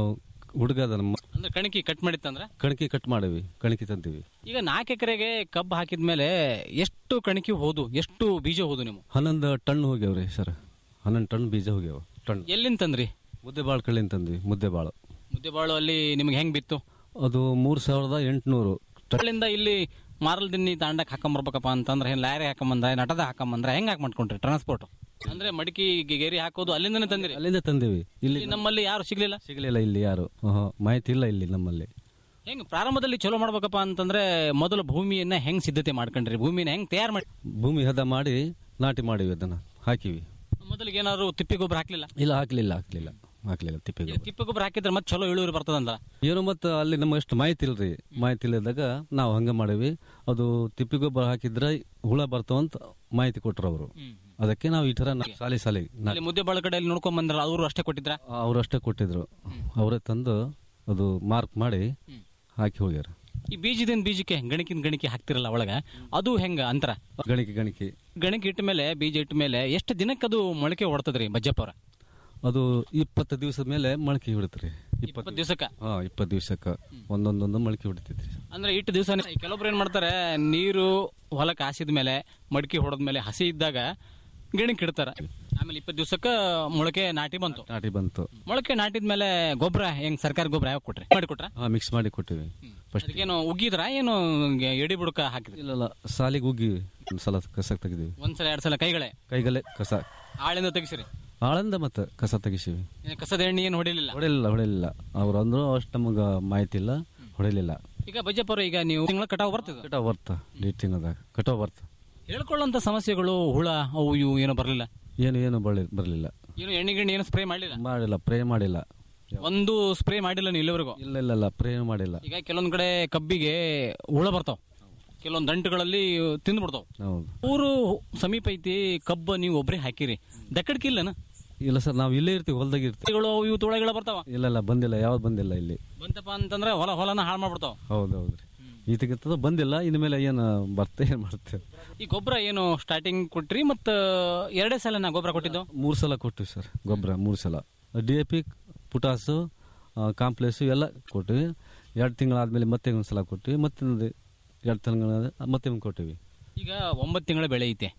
ಹುಡುಗ ಅದ ನಮ್ಮ ಅಂದ್ರೆ ಕಣಕಿ ಕಟ್ ಮಾಡಿತ್ತಂದ್ರೆ ಕಣಕಿ ಕಟ್ ಮಾಡೀವಿ ಕಣಕಿ ತಂದೀವಿ ಈಗ ನಾಲ್ಕು ಎಕರೆಗೆ ಕಬ್ಬು ಹಾಕಿದ್ಮೇಲೆ ಎಷ್ಟು ಕಣಕಿ ಹೋದು ಎಷ್ಟು ಬೀಜ ಹೋದು ನೀವು ಹನ್ನೊಂದು ಟನ್ ಹೋಗ್ಯಾವ್ರಿ ಸರ್ ಹನ್ನೊಂದು ಟನ್ ಬೀಜ ಹೋಗ್ಯಾವ ಟನ್ ಎಲ್ಲಿಂದ ತಂದ್ರಿ ಮುದ್ದೆಬಾಳ ಕಳ್ಳಿಂದ ತಂದ್ವಿ ಮುದ್ದೆಬಾಳು ಮುದ್ದೆಬಾಳು ಅಲ್ಲಿ ನಿಮ್ಗೆ ಹೆಂಗ್ ಬಿತ್ತು ಅದು ಮೂರ್ ಸಾವಿರದ ಎಂಟುನೂರು ಅಲ್ಲಿಂದ ಇಲ್ಲಿ ಮಾರಲ್ದಿನ್ನಿ ತಾಂಡಕ್ ಹಾಕೊಂಬರ್ಬೇಕಪ್ಪ ಅಂತಂದ್ರೆ ಏನ್ ಲಾರಿ ಹಾಕೊಂಬಂದ್ರೆ ನಟದ ಹಾಕೊಂಬಂದ್ರೆ ಹೆಂಗ್ ಹಾಕ್ ಮಾಡ್ಕೊಂಡ್ರಿ ಟ್ರಾನ್ಸ್ಪೋರ್ಟ್ ಅಂದ್ರೆ ಮಡಿಕೆ ಗೇರಿ ಹಾಕೋದು ಅಲ್ಲಿಂದನೇ ತಂದಿರಿ ಅಲ್ಲಿಂದ ತಂದೇವಿ ಇಲ್ಲಿ ಇಲ್ಲಿ ನಮ್ಮಲ್ಲಿ ಯಾರು ಸಿಗ್ಲಿಲ್ಲ ಸಿಗಲಿಲ್ಲ ಇಲ್ಲಿ ಯಾರು ಆಹಾ, ಮಾಹಿತಿ ಇಲ್ಲ ಇಲ್ಲಿ ನಮ್ಮಲ್ಲಿ ಹೆಂಗ್ ಪ್ರಾರಂಭದಲ್ಲಿ ಚಲೋ ಮಾಡ್ಬೇಕಪ್ಪ ಅಂತಂದ್ರೆ ಮೊದಲು ಭೂಮಿಯನ್ನ ಹೆಂಗ್ ಸಿದ್ಧತೆ ಮಾಡ್ಕೊಂಡ್ರಿ ಭೂಮಿನ ಹೆಂಗ್ ತಯಾರು ಮಾಡಿ ಭೂಮಿ ಹದ ಮಾಡಿ ನಾಟಿ ಮಾಡಿವಿ ಅದನ್ನ ಹಾಕಿವಿ ಮೊದಲಿಗೆ ಏನಾದ್ರು ತಿಪ್ಪಿ ಗೊಬ್ಬರ ಹಾಕ್ಲಿಲ್ಲ ಇಲ್ಲ ಹಾಕ್ಲಿಲ್ಲ ಹಾಕ್ಲಿಲ್ಲ ಹಾಕ್ಲಿಲ್ಲ ತಿಪ್ಪೆ ಗೊಬ್ಬರ. ತಿಪ್ಪಿ ಗೊಬ್ಬರ ಹಾಕಿದ್ರೆ ಮತ್ತೆ ಚಲೋ ಇಳುವರಿ ಬರ್ತದಂತ ಏನೋ ಮತ್ತೆ ಅಲ್ಲಿ ನಮಗೆ ಅಷ್ಟು ಮಾಹಿತಿ ಇಲ್ರಿ ಮಾಹಿತಿ ಇಲ್ಲದಾಗ ನಾವು ಹಂಗ ಮಾಡೀವಿ ಅದು ತಿಪ್ಪಿ ಗೊಬ್ಬರ ಹಾಕಿದ್ರೆ ಹುಳ ಬರ್ತಾವಂತ ಮಾಹಿತಿ ಕೊಟ್ರು ಅವರು ಅದಕ್ಕೆ ನಾವು ಈ ತರ ನಾ- ಸಾಲಿ ಸಾಲಿ ಅಲ್ಲಿ ಮುದ್ದೆ ಬಾಳ ಕಡೆಯಲ್ಲಿ ನೋಡ್ಕೊಂಡ್ ಬಂದ್ರ ಅವರು ಅಷ್ಟೇ ಕೊಟ್ಟಿದ್ರ ಅವ್ರು ಅಷ್ಟೇ ಕೊಟ್ಟಿದ್ರು ಅವರೇ ತಂದು ಅದು ಮಾರ್ಕ್ ಮಾಡಿ ಹಾಕಿ ಹೋಗ್ಯಾರ ಈ ಬೀಜದಿಂದ ಬೀಜಕ್ಕೆ ಗಣಿಕಿನ ಗಣಿಕೆ ಹಾಕ್ತಿರಲ್ಲ ಒಳಗ ಅದು ಹೆಂಗ ಅಂತರ ಗಣಿಕೆ ಗಣಿಕೆ ಗಣಿಕೆ ಇಟ್ಟ ಮೇಲೆ ಬೀಜ ಇಟ್ಟ ಮೇಲೆ ಎಷ್ಟು ದಿನಕ್ಕೆ ಅದು ಮೊಳಕೆ ಹೊಡ್ತದ್ರಿ ಬಜ್ಜಪ್ಪ ಅವ್ರ ಅದು ಇಪ್ಪತ್ತು ದಿವಸದ ಮೇಲೆ ಮೊಳಕೆ ಹಿಡಿತ್ರಿ ಇಪ್ಪತ್ತು ದಿವಸಕ್ಕ ಹಾ ಇಪ್ಪತ್ತು ದಿವಸಕ್ಕೆ ಒಂದೊಂದೊಂದು ಮೊಳಕೆ ಹೊಡಿತೈತ್ರಿ ಅಂದ್ರೆ ಇಟ್ಟು ದಿವಸ ಕೆಲವೊಬ್ರು ಏನ್ ಮಾಡ್ತಾರೆ ನೀರು ಹೊಲಕ್ಕೆ ಹಾಸಿದ ಮೇಲೆ ಮಡಿಕೆ ಹೊಡೆದ ಮೇಲೆ ಹಸಿ ಇದ್ದಾಗ ಗಿಣಿಕ್ ಇಡ್ತಾರ ಆಮೇಲೆ ಇಪ್ಪತ್ತು ದಿವಸಕ್ಕ ಮೊಳಕೆ ನಾಟಿ ಬಂತು ನಾಟಿ ಬಂತು ಮೊಳಕೆ ನಾಟಿದ ಮೇಲೆ ಗೊಬ್ಬರ ಹೆಂಗ್ ಸರ್ಕಾರಿ ಗೊಬ್ಬರ ಯಾವಾಗ ಕೊಟ್ರಿ ಮಾಡಿ ಕೊಟ್ರ ಹಾ ಮಿಕ್ಸ್ ಮಾಡಿ ಕೊಟ್ಟಿವಿ ಫಸ್ಟ್ ಅದಕ್ಕೇನು ಉಗ್ಗಿದ್ರ ಏನು ಎಡಿ ಬುಡಕ ಹಾಕಿದ್ರಿ ಇಲ್ಲ ಸಾಲಿಗೆ ಹೋಗಿ ಒಂದ್ ಸಲ ಕಸ ತೆಗಿದೀವಿ ಒಂದ್ಸಲ ಎರಡ್ ಸಲ ಕೈಗಳೇ ಕೈಗಲ್ಲೇ ಕಸ ಆಳಿಂದ ತೆಗಿಸಿರಿ ಆಳಂದ ಮತ್ತೆ ಕಸ ತೆಗಿಸಿವಿ ಏನ್ ಕಸದ ಎಣ್ಣೆ ಏನು ಹೊಡಿಲಿಲ್ಲ ಹೊಡೆಯಲಿಲ್ಲ ಹೊಡೆಯಲಿಲ್ಲ ಅವ್ರು ಅಂದ್ರು ಅಷ್ಟು ನಮಗೆ ಮಾಹಿತಿ ಇಲ್ಲ ಹೊಡೆಯಲಿಲ್ಲ ಈಗ ಬಜ್ಜಪ್ಪ ಅವ್ರೆ, ಈಗ ನೀವು ತಿಂಗಳ ಕಟಾವ್ ಬರ್ತದ ಕಟಾವ್ ಬರ್ತ ಲೀಟ್ ತಿಂಗಳದಾಗ ಕಟಾವ್ ಬರ್ತ ಹೇಳ್ಕೊಳ್ಳೋಂತ ಸಮಸ್ಯೆಗಳು ಹುಳ ಅವು ಇವು ಏನೋ ಬರಲಿಲ್ಲ ಏನು ಏನು ಬರಲಿ ಬರಲಿಲ್ಲ ಏನು ಎಣ್ಣೆ ಗಿಣ್ಣೆ ಏನು ಸ್ಪ್ರೇ ಮಾಡಲಿಲ್ಲ ಮಾಡಿಲ್ಲ ಪ್ರೇ ಮಾಡಿಲ್ಲ ಒಂದು ಸ್ಪ್ರೇ ಮಾಡಿಲ್ಲ ನೀವು ಇಲ್ಲಿವರೆಗೂ ಇಲ್ಲ ಇಲ್ಲ ಇಲ್ಲ ಪ್ರೇ ಮಾಡಿಲ್ಲ ಈಗ ಕೆಲವೊಂದ್ ಕಡೆ ಕಬ್ಬಿಗೆ ಹುಳ ಬರ್ತಾವ ಕೆಲವೊಂದ್ ದಂಟುಗಳಲ್ಲಿ ತಿಂದ್ಬಿಡ್ತಾವ ಹೌದು ಊರು ಸಮೀಪ ಐತಿ ಕಬ್ಬ ನೀವು ಒಬ್ರೇ ಹಾಕಿರಿ ದಕ್ಕಡ್ಕಿಲ್ಲನ ಇಲ್ಲ ಸರ್ ನಾವು ಇಲ್ಲೇ ಇರ್ತೀವಿ ಹೊಲ್ದಾಗ ಇರ್ತೀವಿ ಇವು ತುಳಗಳು ಬರ್ತಾವ ಇಲ್ಲ ಇಲ್ಲ ಬಂದಿಲ್ಲ ಯಾವ್ದು ಬಂದಿಲ್ಲ ಇಲ್ಲಿ ಬಂತಪ್ಪ ಅಂತಂದ್ರೆ ಹೊಲ ಹೊಲನ ಹಾಳು ಮಾಡ್ಬಿಡ್ತಾವ ಹೌದು ಹೌದ್ರಿ ಈತಗಿರ್ತದ ಬಂದಿಲ್ಲ ಇನ್ಮೇಲೆ ಏನು ಬರ್ತೆ ಏನು ಮಾಡ್ತೇವೆ ಈ ಗೊಬ್ಬರ ಏನು ಸ್ಟಾರ್ಟಿಂಗ್ ಕೊಟ್ರಿ ಮತ್ತ ಎರಡೇ ಸಲ ನಾ ಗೊಬ್ಬರ ಕೊಟ್ಟಿದ್ದು ಮೂರು ಸಲ ಕೊಟ್ಟಿವಿ ಸರ್ ಗೊಬ್ಬರ ಮೂರು ಸಲ D A P potash complex ಎಲ್ಲ ಕೊಟ್ಟಿವಿ ಎರಡು ತಿಂಗಳಾದ್ಮೇಲೆ ಮತ್ತೆ ಒಂದು ಸಲ ಕೊಟ್ಟಿವಿ ಮತ್ತೆ ಒಂದು ಎರಡು ತಿಂಗಳ ಮತ್ತೆ ಒಂದು ಕೊಟ್ಟಿವಿ ಈಗ ಒಂಬತ್ತು ತಿಂಗಳ ಬೆಳೆ ಐತೆ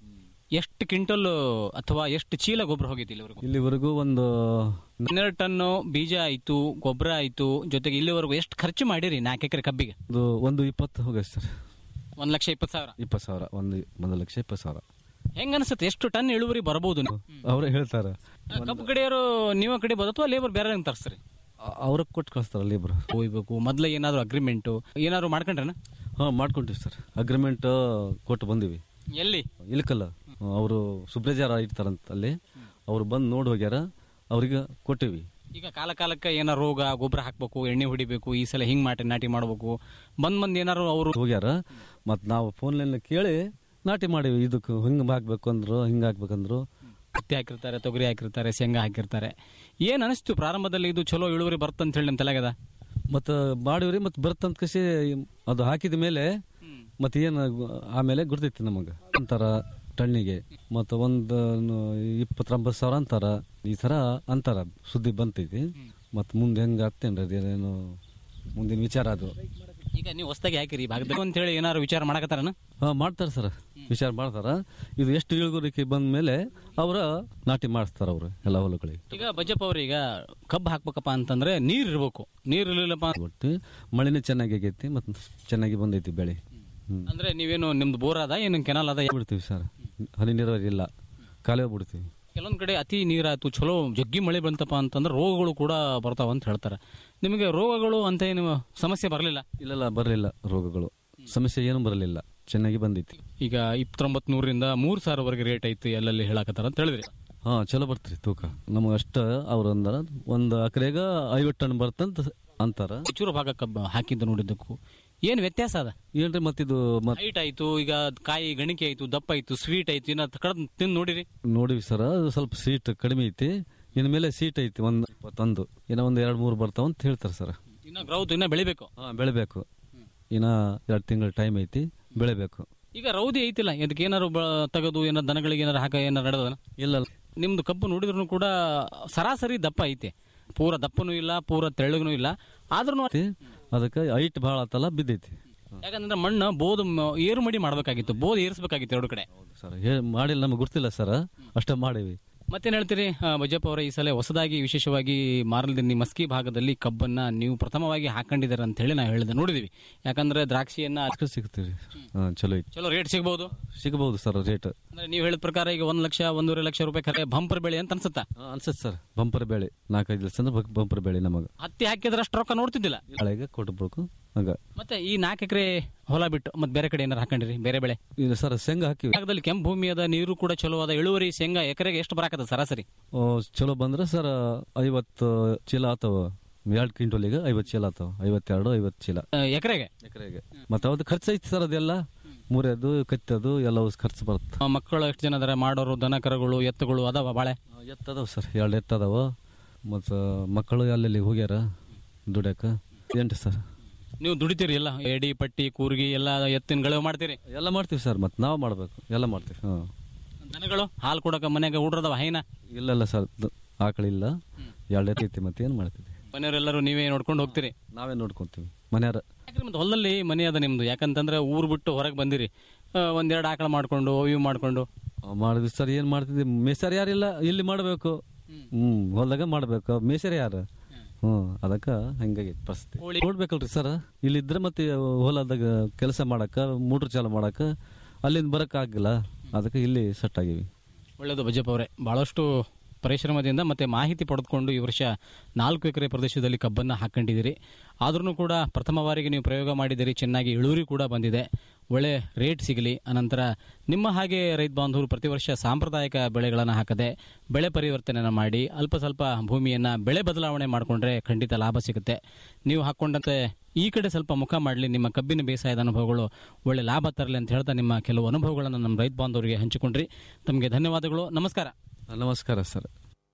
ಎಷ್ಟು ಕ್ವಿಂಟಲ್ ಅಥವಾ ಎಷ್ಟು ಚೀಲ ಗೊಬ್ಬರ ಹೋಗಿತ್ತು ಇಲ್ಲಿವರೆಗೂ ಇಲ್ಲಿವರೆಗೂ ಒಂದು ಹನ್ನೆರಡು ಟನ್ನು ಬೀಜ ಆಯ್ತು ಗೊಬ್ಬರ ಆಯ್ತು ಜೊತೆಗೆ ಇಲ್ಲಿವರೆಗೂ ಎಷ್ಟು ಖರ್ಚು ಮಾಡಿರಿ ನಾಲ್ಕು ಎಕರೆ ಕಬ್ಬಿಗೆ ಒಂದು ಒಂದು ಇಪ್ಪತ್ತು ಹೋಗಿದೆ ಸರ್ ಒಂದ್ ಲಕ್ಷ ಇಪ್ಪತ್ತು ಸಾವಿರ ಇಪ್ಪತ್ತು ಸಾವಿರ ಒಂದು ಒಂದು ಲಕ್ಷ ಇಪ್ಪತ್ತು ಸಾವಿರ ಹೆಂಗ ಅನ್ಸುತ್ತೆ ಎಷ್ಟು ಟನ್ ಇಳುವರಿ ಬರಬಹುದು ಅವರೇ ಹೇಳ್ತಾರೆ ಕಬ್ಬು ಕಡೆಯವರು ನೀವ ಕಡೆ ಬೋದು ಅಥವಾ ಲೇಬರ್ ಬೇರೆ ತರಿಸ್ರಿ ಅವ್ರಿಗೆ ಕೊಟ್ಟು ಕಳಿಸ್ತಾರಲ್ಲ ಲೇಬರ್ ಹೋಗ್ಬೇಕು ಮೊದ್ಲು ಏನಾದ್ರು ಅಗ್ರಿಮೆಂಟ್ ಏನಾದ್ರು ಮಾಡ್ಕೊಂಡ್ರನ ಹಾಂ ಮಾಡ್ಕೊಂತೀವಿ ಸರ್ ಅಗ್ರಿಮೆಂಟ್ ಕೊಟ್ಟು ಬಂದಿವಿ ಎಲ್ಲಿ ಇಲ್ಕಲ್ಲ ಅವರು ಸುಬ್ರೇಜಾರ ಇರ್ತಾರಂತ ಅಲ್ಲಿ ಅವ್ರು ಬಂದು ನೋಡಿ ಹೋಗ್ಯಾರ ಅವ್ರಿಗೆ ಕೊಟ್ಟಿವಿ ಈಗ ಕಾಲ ಕಾಲಕ್ಕೆ ಏನೋ ರೋಗ ಗೊಬ್ಬರ ಹಾಕ್ಬೇಕು ಎಣ್ಣೆ ಹೊಡಿಬೇಕು ಈ ಸಲ ಹಿಂಗ್ ಮಾಡಿ ನಾಟಿ ಮಾಡ್ಬೇಕು ಬಂದ್ ಬಂದ್ ಏನಾರು ಅವರು ಹೋಗ್ಯಾರ ಮತ್ತು ನಾವು ಫೋನ್ನಲ್ಲಿ ಕೇಳಿ ನಾಟಿ ಮಾಡಿವಿ ಇದಕ್ಕೆ ಹಿಂಗೆ ಹಾಕ್ಬೇಕು ಅಂದ್ರು ಹಿಂಗೆ ಹಾಕ್ಬೇಕಂದ್ರು ಹತ್ತಿ ಹಾಕಿರ್ತಾರೆ ತೊಗರಿ ಹಾಕಿರ್ತಾರೆ ಶೇಂಗಾ ಹಾಕಿರ್ತಾರೆ ಏನ್ ಅನಿಸ್ತು ಪ್ರಾರಂಭದಲ್ಲಿ ಇದು ಚಲೋ ಇಳುವರಿ ಬರ್ತಂತ ಹೇಳಿ ನಿಮ್ ತಲೆಗದ ಮತ್ತು ಮಾಡಿವ್ರಿ ಮತ್ತು ಬರ್ತಂತ ಕಸಿ ಅದು ಹಾಕಿದ ಮೇಲೆ ಮತ್ತೆ ಏನು ಆಮೇಲೆ ಗುರ್ತೈತಿ ನಮಗೆ ಅಂತಾರ ಟಣ್ಣಿಗೆ ಮತ್ತು ಒಂದು ಇಪ್ಪತ್ತೊಂಬತ್ತು ಸಾವಿರ ಅಂತಾರ ಈ ಥರ ಅಂತಾರ ಸುದ್ದಿ ಬಂತೈತಿ ಮತ್ತು ಮುಂದೆ ಹೆಂಗೆ ಆಗ್ತೇನ್ರಿ ಅದೇನೇನು ಮುಂದಿನ ವಿಚಾರ ಅದು ಈಗ ನೀವು ಹೊಸದಾಗಿ ಹಾಕಿರಿ ಭಾಗದಲ್ಲಿ ಅಂತ ಹೇಳಿ ಏನಾರು ವಿಚಾರ ಮಾಡಕತ್ತಾರನ ಹಾಂ ಮಾಡ್ತಾರೆ ಸರ್ ವಿಚಾರ ಮಾಡ್ತಾರ ಇದು ಎಷ್ಟು ಇಳುವರಿಕೆ ಬಂದ ಮೇಲೆ ಅವರ ನಾಟಿ ಮಾಡಿಸ್ತಾರ ಅವರು ಎಲ್ಲ ಹೊಲಗಳಿಗೆ ಈಗ ಬಜ್ಜಪ್ಪ ಅವ್ರ ಈಗ ಕಬ್ಬು ಹಾಕ್ಬೇಕಪ್ಪ ಅಂತಂದ್ರೆ ನೀರ್ ಇರ್ಬೇಕು ನೀರ್ ಇರ್ಲಿಲ್ಲಪ್ಪ ಅಂತ- ಒಟ್ಟು ಮಳೆನೇ ಚೆನ್ನಾಗಿ ಆಗೈತಿ ಮತ್ತು ಚೆನ್ನಾಗಿ ಬಂದೈತಿ ಬೆಳೆ ಹ್ಮ್. ಅಂದ್ರೆ ನೀವೇನು ನಿಮ್ದು ಬೋರ್ ಅದ ಏನು ಕೆನಲ್ ಅದ ಬಿಡ್ತೀವಿ ಸರ್ ಹನಿ ನೀರಾವರಿ ಇಲ್ಲ ಕಾಲುವೆ ಬಿಡ್ತೀವಿ ಕೆಲವೊಂದ್ ಕಡೆ ಅತಿ ನೀರಾಯ್ತು ಚಲೋ ಜಗ್ಗಿ ಮಳೆ ಬಂತಪ್ಪ ಅಂತಂದ್ರೆ ರೋಗಗಳು ಕೂಡ ಬರ್ತಾವ ಅಂತ ಹೇಳ್ತಾರೆ ನಿಮಗೆ ರೋಗಗಳು ಅಂತ ಏನು ಸಮಸ್ಯೆ ಬರಲಿಲ್ಲ ಇಲ್ಲೆಲ್ಲ ಬರಲಿಲ್ಲ ರೋಗಗಳು ಸಮಸ್ಯೆ ಏನು ಬರಲಿಲ್ಲ ಚೆನ್ನಾಗಿ ಬಂದೈತಿ ಈಗ ಇಪ್ಪತ್ತೊಂಬತ್ ನೂರಿಂದ ಮೂರ್ ಸಾವಿರವರೆಗೆ ರೇಟ್ ಐತಿ ಎಲ್ಲೆಲ್ಲಿ ಹೇಳಕತ್ತಾರ ಅಂತ ಹೇಳಿದ್ರಿ ಹಾ ಚಲೋ ಬರ್ತ್ರಿ ತೂಕ ನಮಗೆ ಅಷ್ಟ ಅವ್ರ ಅಂದಾರ ಒಂದು ಎಕರೆಗ ಐವತ್ತು ಟನ್ ಬರ್ತಂತ ಅಂತಾರ ಚೂರು ಭಾಗ ಕಬ್ಬು ಹಾಕಿದ್ದು ನೋಡಿದ್ದಕ್ಕೂ ಏನ್ ವ್ಯತ್ಯಾಸ ಅದ ಏನ್ರಿ ಮತ್ತಿದು ಮತ್ ಹೈಟ್ ಆಯ್ತು ಈಗ ಕಾಯಿ ಗಣಿಕೆ ಆಯ್ತು ದಪ್ಪ ಆಯ್ತು ಸ್ವೀಟ್ ಆಯ್ತು ಇನ್ನ ಕಡದ್ ತಿಂದು ನೋಡಿರಿ ನೋಡಿವಿ ಸರ್ ಅದು ಸ್ವಲ್ಪ ಸೀಟ್ ಕಡಿಮೆ ಐತಿ ಇನ್ ಮೇಲೆ ಸೀಟ್ ಐತಿ ಒಂದ್ ಇಪ್ಪತ್ತೊಂದು ಏನೋ ಒಂದ್ ಎರಡ್ ಮೂರು ಬರ್ತಾವ ಅಂತ ಹೇಳ್ತಾರೆ ಸರ್ ಇನ್ನ ಗ್ರೌತ್ ಇನ್ನ ಬೆಳಿಬೇಕು ಹಾ ಬೆಳಿಬೇಕು ಇನ್ನ ಎರಡು ತಿಂಗಳ ಟೈಮ್ ಐತಿ ಬೆಳಿಬೇಕು ಈಗ ರೌದಿ ಐತಿಲ್ಲ ಇದಕ್ಕೆ ಏನಾರು ಬ- ತೆಗೆದು ಏನಾರು ದನಗಳಿಗೆ ಏನಾರು ಹಾಕ ಏನಾರು ನಡೆದ ಇಲ್ಲ ನಿಮ್ದು ಕಬ್ಬು ನೋಡಿದ್ರು ಕೂಡ ಸರಾಸರಿ ದಪ್ಪ ಐತೆ ಪೂರ ದಪ್ಪನೂ ಇಲ್ಲ ಪೂರ ತೆಳ್ಳಗನೂ ಇಲ್ಲ ಆದ್ರೂ ಅದಕ್ಕೆ ಹೈಟ್ ಭಾಳ ಆತಲ್ಲ ಬಿದ್ದೈತಿ ಯಾಕಂದ್ರೆ ಮಣ್ಣು ಬೋದು ಮ- ಏರು ಮಡಿ ಮಾಡ್ಬೇಕಾಗಿತ್ತು ಬೋದ್ ಏರಿಸಬೇಕಾಗಿತ್ತು ಎರಡು ಕಡೆ ಸರ್ ಹೇ ಮಾಡಿಲ್ಲ ನಮಗೆ ಗೊತ್ತಿಲ್ಲ ಸರ್ ಅಷ್ಟ ಮಾಡೀವಿ ಮತ್ತೇನ್ ಹೇಳ್ತೀರಿ ಆ, ಬಜ್ಜಪ್ಪ ಅವರ ಈ ಸಲ ಹೊಸದಾಗಿ ವಿಶೇಷವಾಗಿ ಮಾರಲದಿನ್ನಿ ಮಸ್ಕಿ ಭಾಗದಲ್ಲಿ ಕಬ್ಬನ್ನ ನೀವು ಪ್ರಥಮವಾಗಿ ಹಾಕೊಂಡಿದ್ದೀರ ಅಂತ ಹೇಳಿ ನಾವು ಹೇಳಿದೆ ನೋಡಿದೀವಿ ಯಾಕಂದ್ರೆ ದ್ರಾಕ್ಷಿಯನ್ನ ಅಷ್ಟು ಸಿಗ್ತೀವಿ ಹಾ ಚಲೋ ಐತಿ ಚಲೋ ರೇಟ್ ಸಿಗಬಹುದು ಸಿಗಬಹುದು ಸರ್ ರೇಟ್ ಅಂದ್ರೆ ನೀವು ಹೇಳಿದ ಪ್ರಕಾರ ಈಗ ಒಂದ್ ಲಕ್ಷ ಒಂದೂವರೆ ಲಕ್ಷ ರೂಪಾಯಿ ಖರೆ ಬಂಪರ್ ಬೆಳೆ ಅಂತ ಅನ್ಸುತ್ತಾ ಅನ್ಸತ್ ಸರ್ ಬಂಪರ್ ಬೆಳೆ ನಾಲ್ಕೈದು ಲಕ್ಷ ಅಂದ್ರೆ ಬಂಪರ್ ಬೆಳೆ ನಮಗೆ ಹತ್ತಿ ಹಾಕಿದ್ರೆ ಅಷ್ಟು ರೊಕ್ಕ ನೋಡ್ತಿದ್ದಿಲ್ಲ ಹಳೆಗೆ ಕೊಟ್ಬೇಕು ಹಂಗ ಮತ್ತೆ ಈ ನಾಲ್ಕು ಎಕರೆ ಹೊಲ ಬಿಟ್ಟು ಮತ್ತೆ ಬೇರೆ ಕಡೆ ಏನಾರು ಹಾಕೊಂಡಿರಿ ಬೇರೆ ಬೆಳೆ ಇಲ್ಲ ಸರ್ ಶೇಂಗಾ ಹಾಕಿವಿ ಭಾಗದಲ್ಲಿ ಕೆಂಪು ಭೂಮಿ ಅದ ನೀರು ಕೂಡ ಚಲೋ ಅದ ಇಳುವರಿ ಶೇಂಗಾ ಎಕರೆಗೆ ಎಷ್ಟು ಬರಾಕತ್ತ ಸರಾಸರಿ ಓ, ಚಲೋ ಬಂದ್ರೆ ಸರ್ ಐವತ್ತು ಚೀಲ ಆತಾವ ಎರಡು ಕ್ವಿಂಟೋಲಿಗೆ ಐವತ್ತು ಚೀಲ ಆತಾವ ಐವತ್ತೆರಡು ಐವತ್ತು ಚೀಲ ಆ, ಎಕರೆಗೆ ಎಕರೆಗೆ ಮತ್ತೆ ಅವ್ರದ್ದು ಖರ್ಚು ಐತಿ ಸರ್ ಅದೆಲ್ಲ ಮುರಿಯೋದು ಕತ್ತದು ಎಲ್ಲ ಖರ್ಚು ಬರುತ್ತೆ ಆ, ಮಕ್ಕಳು ಎಷ್ಟು ಜನ ಅದಾರ ಮಾಡೋರು ದನ ಕರುಗಳು ಎತ್ತುಗಳು ಅದಾವ ಬಾಳೆ ಎತ್ತದವ ಸರ್ ಎರಡು ಎತ್ತದವ ಮತ್ತು ಮಕ್ಕಳು ಅಲ್ಲಲ್ಲಿ ಹೋಗ್ಯಾರ ದುಡ್ಯಾಕ ಎಂಟು ಸರ್ ನೀವು ದುಡಿತೀರಿ ಎಲ್ಲ ಎಡಿ ಪಟ್ಟಿ ಕೂರ್ಗಿ ಎಲ್ಲ ಎತ್ತಿನ ಗಳವು ಮಾಡ್ತೀರಿ ಎಲ್ಲ ಮಾಡ್ತೀವಿ ಸರ್ ಮತ್ತೆ ನಾವು ಮಾಡಬೇಕು ಎಲ್ಲ ಮಾಡ್ತೀವಿ ಹಾಂ ದನಗಳು ಹಾಲು ಕೊಡಕ ಮನೆಗೆ ಹುಡ್ರದವ ಹೈನ ಇಲ್ಲ ಇಲ್ಲ ಸರ್ ದ- ಆಕಳಿಲ್ಲ ಎರಡು ಎತ್ತೈತಿ ಮತ್ತೆ ಏನು ಮಾಡ್ತೀವಿ ಮನೆಯವರೆಲ್ಲರೂ ನೀವೇ ನೋಡ್ಕೊಂಡು ಹೋಗ್ತೀರಿ ನಾವೇ ನೋಡ್ಕೊಂತೀವಿ ಮನೆಯಾರ ಯಾಕ್ರಿ ಮತ್ತೆ ಹೊಲದಲ್ಲಿ ಮನೆ ಅದ ನಿಮ್ದು ಯಾಕಂತಂದ್ರೆ ಊರು ಬಿಟ್ಟು ಹೊರಗೆ ಬಂದಿರಿ ಆ, ಒಂದೆರಡು ಆಕಳ ಮಾಡ್ಕೊಂಡು ಇವು ಮಾಡ್ಕೊಂಡು ಮಾಡಿದ್ವಿ ಸರ್ ಏನು ಮಾಡ್ತಿದ್ವಿ ಮೇಸರ್ ಯಾರಿಲ್ಲ ಇಲ್ಲಿ ಮಾಡಬೇಕು ಹ್ಞೂ ಹೊಲ್ದಾಗ ಮಾಡಬೇಕು ಮೇಸರ್ ಯಾರು ಹ್ಞೂ ಅದಕ್ಕೆ ಹಂಗಾಗಿ ಪರಿಸ್ಥಿತಿ ನೋಡ್ಬೇಕಲ್ರಿ ಸರ್ ಇಲ್ಲಿದ್ರೆ ಮತ್ತೆ ಹೊಲದಾಗ ಕೆಲಸ ಮಾಡಕ್ಕ ಮೋಟ್ರ್ ಚಾಲು ಮಾಡಕ್ಕ ಅಲ್ಲಿಂದ ಬರಕ್ ಆಗಿಲ್ಲ ಅದಕ್ಕೆ ಇಲ್ಲಿ ಸೆಟ್ ಆಗಿವಿ ಒಳ್ಳೆಯದು ಬಜ್ಜಪ್ಪ ಅವರೇ ಬಹಳಷ್ಟು ಪರಿಶ್ರಮದಿಂದ ಮತ್ತೆ ಮಾಹಿತಿ ಪಡೆದುಕೊಂಡು ಈ ವರ್ಷ ನಾಲ್ಕು ಎಕರೆ ಪ್ರದೇಶದಲ್ಲಿ ಕಬ್ಬನ್ನು ಹಾಕೊಂಡಿದ್ದೀರಿ ಆದ್ರೂ ಕೂಡ ಪ್ರಥಮ ಬಾರಿಗೆ ನೀವು ಪ್ರಯೋಗ ಮಾಡಿದ್ದೀರಿ ಚೆನ್ನಾಗಿ ಇಳುವರಿ ಕೂಡ ಬಂದಿದೆ ಒಳ್ಳೆ ರೇಟ್ ಸಿಗಲಿ ಅನಂತರ ನಿಮ್ಮ ಹಾಗೆ ರೈತ ಬಾಂಧವರು ಪ್ರತಿ ವರ್ಷ ಸಾಂಪ್ರದಾಯಿಕ ಬೆಳೆಗಳನ್ನು ಹಾಕದೆ ಬೆಳೆ ಪರಿವರ್ತನೆಯನ್ನು ಮಾಡಿ ಅಲ್ಪ ಸ್ವಲ್ಪ ಭೂಮಿಯನ್ನು ಬೆಳೆ ಬದಲಾವಣೆ ಮಾಡಿಕೊಂಡ್ರೆ ಖಂಡಿತ ಲಾಭ ಸಿಗುತ್ತೆ ನೀವು ಹಾಕ್ಕೊಂಡಂತೆ ಈ ಕಡೆ ಸ್ವಲ್ಪ ಮುಖ ಮಾಡಲಿ ನಿಮ್ಮ ಕಬ್ಬಿನ ಬೇಸಾಯದ ಅನುಭವಗಳು ಒಳ್ಳೆ ಲಾಭ ತರಲಿ ಅಂತ ಹೇಳ್ತಾ ನಿಮ್ಮ ಕೆಲವು ಅನುಭವಗಳನ್ನು ನಮ್ಮ ರೈತ ಬಾಂಧವರಿಗೆ ಹಂಚಿಕೊಂಡ್ರಿ ತಮಗೆ ಧನ್ಯವಾದಗಳು ನಮಸ್ಕಾರ ನಮಸ್ಕಾರ ಸರ್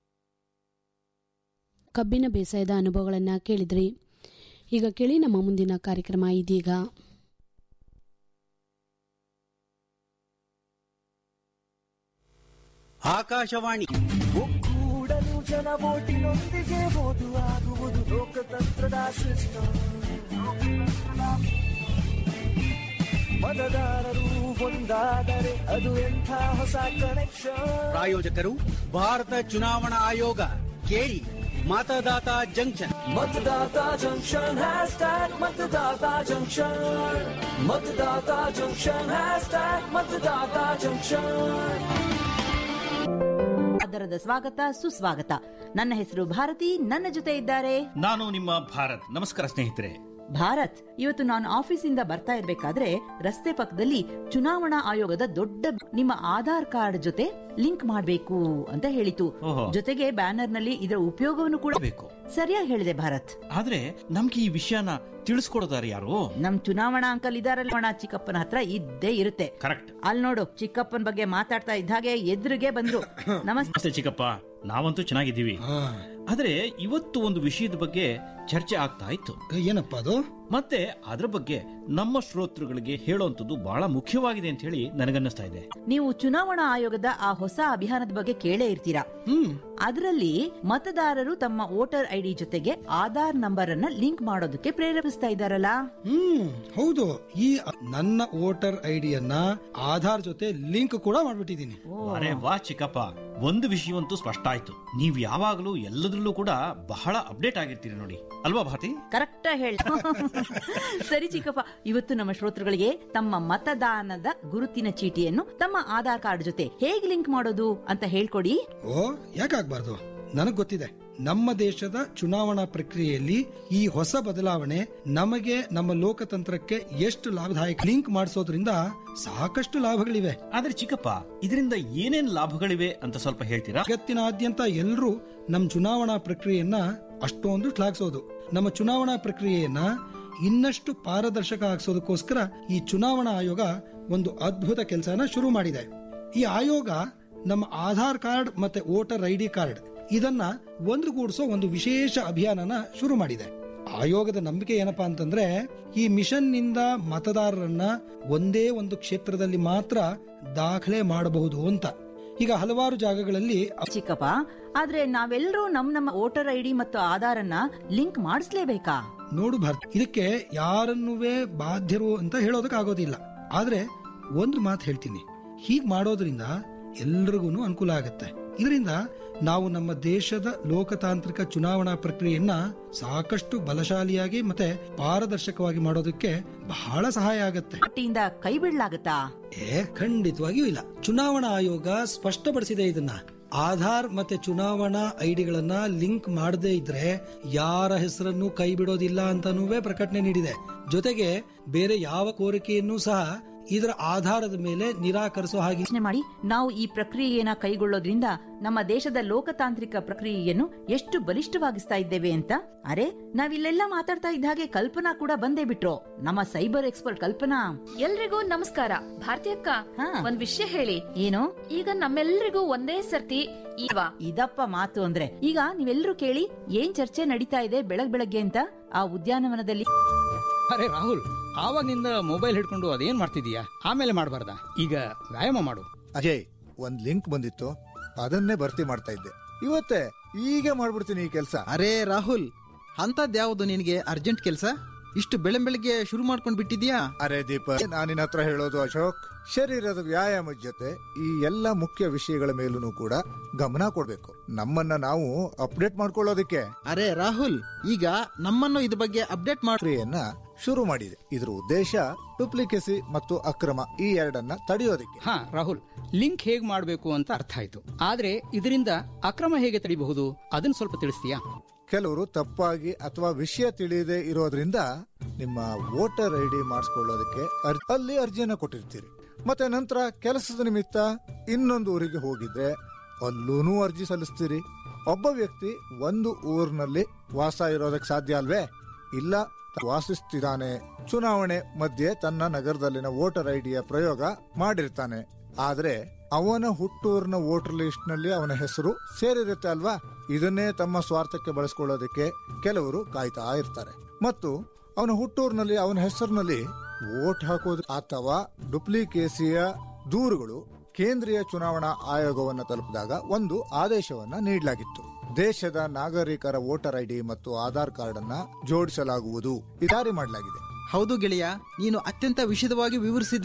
ಕಬ್ಬಿನ ಬೇಸಾಯದ ಅನುಭವಗಳನ್ನು ಕೇಳಿದ್ರಿ ಈಗ ಕೇಳಿ ನಮ್ಮ ಮುಂದಿನ ಕಾರ್ಯಕ್ರಮ ಇದೀಗ ಆಕಾಶವಾಣಿ ಒಕ್ಕೂಡಲು ಜನ ಓಟಿನೊಂದಿಗೆ ಓದುವಾಗುವುದು ಲೋಕತಂತ್ರದ ಸಿಸ್ಟಮ್ ಮತದಾರರು ಒಂದಾದರೆ ಅದು ಎಂಥ ಹೊಸ ಕನೆಕ್ಷನ್ ಪ್ರಾಯೋಜಕರು ಭಾರತ ಚುನಾವಣಾ ಆಯೋಗ ಕೇಳಿ ಮತದಾತ ಜಂಕ್ಷನ್ मतदाता जंक्शन हैशटैग मतदाता जंक्शन मतदाता जंक्शन हैशटैग मतदाता जंक्शन ಆದರದ ಸ್ವಾಗತ ಸುಸ್ವಾಗತ ನನ್ನ ಹೆಸರು ಭಾರತಿ ನನ್ನ ಜೊತೆ ಇದ್ದಾರೆ ನಾನು ನಿಮ್ಮ ಭಾರತ್ ನಮಸ್ಕಾರ ಸ್ನೇಹಿತರೆ ಭಾರತ್ ಇವತ್ತು ನಾನು ಆಫೀಸಿಂದ ಬರ್ತಾ ಇರ್ಬೇಕಾದ್ರೆ ರಸ್ತೆ ಪಕ್ಕದಲ್ಲಿ ಚುನಾವಣಾ ಆಯೋಗದ ದೊಡ್ಡ ನಿಮ್ಮ ಆಧಾರ್ ಕಾರ್ಡ್ ಜೊತೆ ಲಿಂಕ್ ಮಾಡಬೇಕು ಅಂತ ಹೇಳಿತು ಓಹೋ. ಜೊತೆಗೆ ಬ್ಯಾನರ್ ನಲ್ಲಿ ಇದರ ಉಪಯೋಗವನ್ನು ಕೂಡ ಬೇಕು ಸರಿಯಾಗಿ ಹೇಳಿದೆ ಭಾರತ್ ಆದ್ರೆ ನಮ್ಗೆ ಈ ವಿಷಯನ ತಿಳಿಸ್ಕೊಡೋದಾರ ಯಾರು ನಮ್ ಚುನಾವಣಾ ಅಂಕಲ್ ಇದಾರಲ್ಲ ಅಣ್ಣ ಚಿಕ್ಕಪ್ಪನ ಹತ್ರ ಇದ್ದೇ ಇರುತ್ತೆ ಕರೆಕ್ಟ್ ಅಲ್ಲಿ ನೋಡು ಚಿಕ್ಕಪ್ಪನ ಬಗ್ಗೆ ಮಾತಾಡ್ತಾ ಇದ್ದಾಗೆ ಎದುರಿಗೆ ಬಂದ್ರು ನಮಸ್ತೆ ನಮಸ್ತೆ ಚಿಕ್ಕಪ್ಪ ನಾವಂತೂ ಚೆನ್ನಾಗಿದ್ದೀವಿ ಆದ್ರೆ ಇವತ್ತು ಒಂದು ವಿಷಯದ ಬಗ್ಗೆ ಚರ್ಚೆ ಆಗ್ತಾ ಇತ್ತು ಏನಪ್ಪ ಅದು ಮತ್ತೆ ಅದ್ರ ಬಗ್ಗೆ ನಮ್ಮ ಶ್ರೋತೃಗಳಿಗೆ ಹೇಳುವಂತದ್ದು ಬಹಳ ಮುಖ್ಯವಾಗಿದೆ ಅಂತ ಹೇಳಿ ನನಗನ್ನಿಸ್ತಾ ಇದೆ ನೀವು ಚುನಾವಣಾ ಆಯೋಗದ ಆ ಹೊಸ ಅಭಿಯಾನದ ಬಗ್ಗೆ ಕೇಳೇ ಇರ್ತೀರಾ ಅದರಲ್ಲಿ ಮತದಾರರು ತಮ್ಮ ವೋಟರ್ ಐಡಿ ಜೊತೆಗೆ ಆಧಾರ್ ನಂಬರ್ ಅನ್ನ ಲಿಂಕ್ ಮಾಡೋದಕ್ಕೆ ಪ್ರೇರೇಪಿಸ್ತಾ ಇದ್ದಾರಲ್ಲ ಹ್ಮ್ ಹೌದು ಈ ನನ್ನ ವೋಟರ್ ಐಡಿಯನ್ನ ಆಧಾರ್ ಜೊತೆ ಲಿಂಕ್ ಕೂಡ ಮಾಡ್ಬಿಟ್ಟಿದೀನಿ ಅರೆ ವಾ ಚಿಕ್ಕಪ್ಪ ಒಂದು ವಿಷಯವಂತೂ ಸ್ಪಷ್ಟ ಆಯ್ತು ನೀವ್ ಯಾವಾಗಲೂ ಎಲ್ಲದರಲ್ಲೂ ಕೂಡ ಬಹಳ ಅಪ್ಡೇಟ್ ಆಗಿರ್ತೀರಿ ನೋಡಿ ಅಲ್ವಾ ಭಾರತಿ ಕರೆಕ್ಟ್ ಹೇಳ ಸರಿ ಚಿಕ್ಕಪ್ಪ ಇವತ್ತು ನಮ್ಮ ಶ್ರೋತೃಗಳಿಗೆ ತಮ್ಮ ಮತದಾನದ ಗುರುತಿನ ಚೀಟಿಯನ್ನು ತಮ್ಮ ಆಧಾರ್ ಕಾರ್ಡ್ ಜೊತೆ ಹೇಗೆ ಲಿಂಕ್ ಮಾಡೋದು ಅಂತ ಹೇಳ್ಕೊಡಿ ಓ ಯಾಕಾಗ್ಬಾರ್ದು ನನಗ್ ಗೊತ್ತಿದೆ ನಮ್ಮ ದೇಶದ ಚುನಾವಣಾ ಪ್ರಕ್ರಿಯೆಯಲ್ಲಿ ಈ ಹೊಸ ಬದಲಾವಣೆ ನಮಗೆ ನಮ್ಮ ಲೋಕತಂತ್ರಕ್ಕೆ ಎಷ್ಟು ಲಾಭದಾಯಕ ಲಿಂಕ್ ಮಾಡಿಸೋದ್ರಿಂದ ಸಾಕಷ್ಟು ಲಾಭಗಳಿವೆ ಆದ್ರೆ ಚಿಕ್ಕಪ್ಪ ಇದರಿಂದ ಏನೇನ್ ಲಾಭಗಳಿವೆ ಅಂತ ಸ್ವಲ್ಪ ಹೇಳ್ತೀರಾ ಜಗತ್ತಿನಾದ್ಯಂತ ಎಲ್ಲರೂ ನಮ್ಮ ಚುನಾವಣಾ ಪ್ರಕ್ರಿಯೆಯನ್ನ ಅಷ್ಟೊಂದು ಶ್ಲಾಘಿಸೋದು ನಮ್ಮ ಚುನಾವಣಾ ಪ್ರಕ್ರಿಯೆಯನ್ನ ಇನ್ನಷ್ಟು ಪಾರದರ್ಶಕ ಆಗಿಸೋದಕ್ಕೋಸ್ಕರ ಈ ಚುನಾವಣಾ ಆಯೋಗ ಒಂದು ಅದ್ಭುತ ಕೆಲಸನ ಶುರು ಮಾಡಿದೆ ಈ ಆಯೋಗ ನಮ್ಮ ಆಧಾರ್ ಕಾರ್ಡ್ ಮತ್ತೆ ವೋಟರ್ ಐ ಡಿ ಕಾರ್ಡ್ ಇದನ್ನ ಒಂದುಗೂಡಿಸೋ ಒಂದು ವಿಶೇಷ ಅಭಿಯಾನನ ಶುರು ಮಾಡಿದೆ ಆಯೋಗದ ನಂಬಿಕೆ ಏನಪ್ಪಾ ಅಂತಂದ್ರೆ ಈ ಮಿಷನ್ ನಿಂದ ಮತದಾರರನ್ನ ಒಂದೇ ಒಂದು ಕ್ಷೇತ್ರದಲ್ಲಿ ಮಾತ್ರ ದಾಖಲೆ ಮಾಡಬಹುದು ಅಂತ ಈಗ ಹಲವಾರು ಜಾಗಗಳಲ್ಲಿ ಚಿಕ್ಕಪ್ಪ ಆದ್ರೆ ನಾವೆಲ್ಲರೂ ನಮ್ ನಮ್ಮ ವೋಟರ್ ಐಡಿ ಮತ್ತು ಆಧಾರನ್ನ ಲಿಂಕ್ ಮಾಡಿಸ್ಲೇಬೇಕಾ ನೋಡು ಭಾರತ್ ಇದಕ್ಕೆ ಯಾರನ್ನುವೇ ಬಾಧ್ಯರು ಅಂತ ಹೇಳೋದಕ್ಕಾಗೋದಿಲ್ಲ ಆದ್ರೆ ಒಂದು ಮಾತು ಹೇಳ್ತೀನಿ ಹೀಗ್ ಮಾಡೋದ್ರಿಂದ ಎಲ್ರಿಗೂ ಅನುಕೂಲ ಆಗತ್ತೆ ಇದರಿಂದ ನಾವು ನಮ್ಮ ದೇಶದ ಲೋಕತಾಂತ್ರಿಕ ಚುನಾವಣಾ ಪ್ರಕ್ರಿಯೆಯನ್ನ ಸಾಕಷ್ಟು ಬಲಶಾಲಿಯಾಗಿ ಮತ್ತೆ ಪಾರದರ್ಶಕವಾಗಿ ಮಾಡೋದಕ್ಕೆ ಬಹಳ ಸಹಾಯ ಆಗತ್ತೆ ಪಟ್ಟಿಯಿಂದ ಕೈ ಬಿಡ್ಲಾಗತ್ತಾ ಏ ಖಂಡಿತವಾಗಿಯೂ ಇಲ್ಲ ಚುನಾವಣಾ ಆಯೋಗ ಸ್ಪಷ್ಟಪಡಿಸಿದೆ ಇದನ್ನ ಆಧಾರ್ ಮತ್ತೆ ಚುನಾವಣಾ ಐಡಿಗಳನ್ನ ಲಿಂಕ್ ಮಾಡದೇ ಇದ್ರೆ ಯಾರ ಹೆಸರನ್ನು ಕೈ ಬಿಡೋದಿಲ್ಲ ಅಂತಾನೂ ಪ್ರಕಟಣೆ ನೀಡಿದೆ ಜೊತೆಗೆ ಬೇರೆ ಯಾವ ಕೋರಿಕೆಯನ್ನು ಸಹ ಇದರ ಆಧಾರದ ಮೇಲೆ ನಿರಾಕರಿಸೋ ಹಾಗೆ ಯೋಚನೆ ಮಾಡಿ ನಾವು ಈ ಪ್ರಕ್ರಿಯೆಯನ್ನ ಕೈಗೊಳ್ಳೋದ್ರಿಂದ ನಮ್ಮ ದೇಶದ ಲೋಕತಾಂತ್ರಿಕ ಪ್ರಕ್ರಿಯೆಯನ್ನು ಎಷ್ಟು ಬಲಿಷ್ಠವಾಗಿಸ್ತಾ ಇದ್ದೇವೆ ಅಂತ ಅರೆ ನಾವಿಲ್ಲೆಲ್ಲ ಮಾತಾಡ್ತಾ ಇದ್ದ ಹಾಗೆ ಕಲ್ಪನಾ ಕೂಡ ಬಂದೇ ಬಿಟ್ರು ನಮ್ಮ ಸೈಬರ್ ಎಕ್ಸ್ಪರ್ಟ್ ಕಲ್ಪನಾ ಎಲ್ರಿಗೂ ನಮಸ್ಕಾರ ಭಾರತಿ ಅಕ್ಕ ಒಂದ್ ವಿಷಯ ಹೇಳಿ ಏನು ಈಗ ನಮ್ಮೆಲ್ರಿಗೂ ಒಂದೇ ಸರ್ತಿ ಇವಾ ಇದಪ್ಪ ಮಾತು ಅಂದ್ರೆ ಈಗ ನೀವೆಲ್ಲರೂ ಕೇಳಿ ಏನ್ ಚರ್ಚೆ ನಡೀತಾ ಇದೆ ಬೆಳಗ್ ಬೆಳಗ್ಗೆ ಅಂತ ಆ ಉದ್ಯಾನವನದಲ್ಲಿ ಅರೆ ರಾಹುಲ್ ಆವಾಗಿನಿಂದ ಮೊಬೈಲ್ ಹಿಡ್ಕೊಂಡು ಅದೇನ್ ಮಾಡ್ತಿದೀಯಾ ಆಮೇಲೆ ಮಾಡಬಾರ್ದ ಈಗ ವ್ಯಾಯಾಮ ಮಾಡು ಅಜಯ್ ಒಂದ್ ಲಿಂಕ್ ಬಂದಿತ್ತು ಅದನ್ನೇ ಭರ್ತಿ ಮಾಡ್ತಾ ಇದ್ದೆ ಇವತ್ತೇ ಈಗ ಮಾಡ್ಬಿಡ್ತೀನಿ ಈ ಕೆಲಸ ಅರೇ ರಾಹುಲ್ ಅಂತದ್ಯಾವುದು ನಿನಗೆ ಅರ್ಜೆಂಟ್ ಕೆಲಸ ಇಷ್ಟು ಬೆಳೆ ಬೆಳಿಗ್ಗೆ ಶುರು ಮಾಡ್ಕೊಂಡ್ ಬಿಟ್ಟಿದ್ಯಾ ಅರೆ ದೀಪ ನಾನಿನ ಹತ್ರ ಹೇಳೋದು ಅಶೋಕ್ ಶರೀರದ ವ್ಯಾಯಾಮದ ಜೊತೆ ಈ ಎಲ್ಲ ಮುಖ್ಯ ವಿಷಯಗಳ ಮೇಲೂ ಕೂಡ ಗಮನ ಕೊಡ್ಬೇಕು ನಮ್ಮನ್ನ ನಾವು ಅಪ್ಡೇಟ್ ಮಾಡ್ಕೊಳ್ಳೋದಕ್ಕೆ ಅರೆ ರಾಹುಲ್ ಈಗ ನಮ್ಮನ್ನು ಇದ್ರ ಬಗ್ಗೆ ಅಪ್ಡೇಟ್ ಪ್ರಕ್ರಿಯೆಯನ್ನ ಶುರು ಮಾಡಿದೆ ಇದ್ರ ಉದ್ದೇಶ ಡೂಪ್ಲಿಕೇಸಿ ಮತ್ತು ಅಕ್ರಮ ಈ ಎರಡನ್ನ ತಡೆಯೋದಕ್ಕೆ ಹಾ ರಾಹುಲ್ ಲಿಂಕ್ ಹೇಗ್ ಮಾಡ್ಬೇಕು ಅಂತ ಅರ್ಥ ಆಯ್ತು ಆದ್ರೆ ಇದರಿಂದ ಅಕ್ರಮ ಹೇಗೆ ತಡಿಬಹುದು ಅದನ್ನ ಸ್ವಲ್ಪ ತಿಳಿಸ್ತೀಯಾ ಕೆಲವರು ತಪ್ಪಾಗಿ ಅಥವಾ ವಿಷಯ ತಿಳಿಯದೆ ಇರೋದ್ರಿಂದ ನಿಮ್ಮ ವೋಟರ್ ಐ ಡಿ ಮಾಡಿಸ್ಕೊಳ್ಳೋದಕ್ಕೆ ಅರ್- ಅಲ್ಲಿ ಅರ್ಜಿಯನ್ನ ಕೊಟ್ಟಿರ್ತೀರಿ ಮತ್ತೆ ನಂತರ ಕೆಲಸದ ನಿಮಿತ್ತ ಇನ್ನೊಂದು ಊರಿಗೆ ಹೋಗಿದ್ರೆ ಅಲ್ಲೂನು ಅರ್ಜಿ ಸಲ್ಲಿಸ್ತೀರಿ ಒಬ್ಬ ವ್ಯಕ್ತಿ ಒಂದು ಊರಿನಲ್ಲಿ ವಾಸ ಇರೋದಕ್ಕೆ ಸಾಧ್ಯ ಅಲ್ವೇ ಇಲ್ಲ ವಾಸಿಸ್ತಿದ್ದಾನೆ ಚುನಾವಣೆ ಮಧ್ಯೆ ತನ್ನ ನಗರದಲ್ಲಿನ ವೋಟರ್ ಐಡಿಯ ಪ್ರಯೋಗ ಮಾಡಿರ್ತಾನೆ ಆದ್ರೆ ಅವನ ಹುಟ್ಟೂರಿನ ವೋಟರ್ ಲಿಸ್ಟ್ ನಲ್ಲಿ ಅವನ ಹೆಸರು ಸೇರಿರುತ್ತೆ ಅಲ್ವಾ ಇದನ್ನೇ ತಮ್ಮ ಸ್ವಾರ್ಥಕ್ಕೆ ಬಳಸ್ಕೊಳ್ಳೋದಕ್ಕೆ ಕೆಲವರು ಕಾಯ್ತಾ ಇರ್ತಾರೆ ಮತ್ತು ಅವನ ಹುಟ್ಟೂರಿನಲ್ಲಿ ಅವನ ಹೆಸರಿನಲ್ಲಿ ವೋಟ್ ಹಾಕೋದು ಅಥವಾ ಡುಪ್ಲಿಕೇಸಿಯ ದೂರುಗಳು ಕೇಂದ್ರೀಯ ಚುನಾವಣಾ ಆಯೋಗವನ್ನು ತಲುಪಿದಾಗ ಒಂದು ಆದೇಶವನ್ನ ನೀಡಲಾಗಿತ್ತು ದೇಶದ ನಾಗರಿಕರ ವೋಟರ್ ಐಡಿ ಮತ್ತು ಆಧಾರ್ ಕಾರ್ಡ್ ಅನ್ನ ಜೋಡಿಸಲಾಗುವುದು ಜಾರಿ ಮಾಡಲಾಗಿದೆ ಹೌದು ಗೆಳೆಯ ನೀನು ಅತ್ಯಂತ ವಿಶದವಾಗಿ ವಿವರಿಸಿದೀಯಾ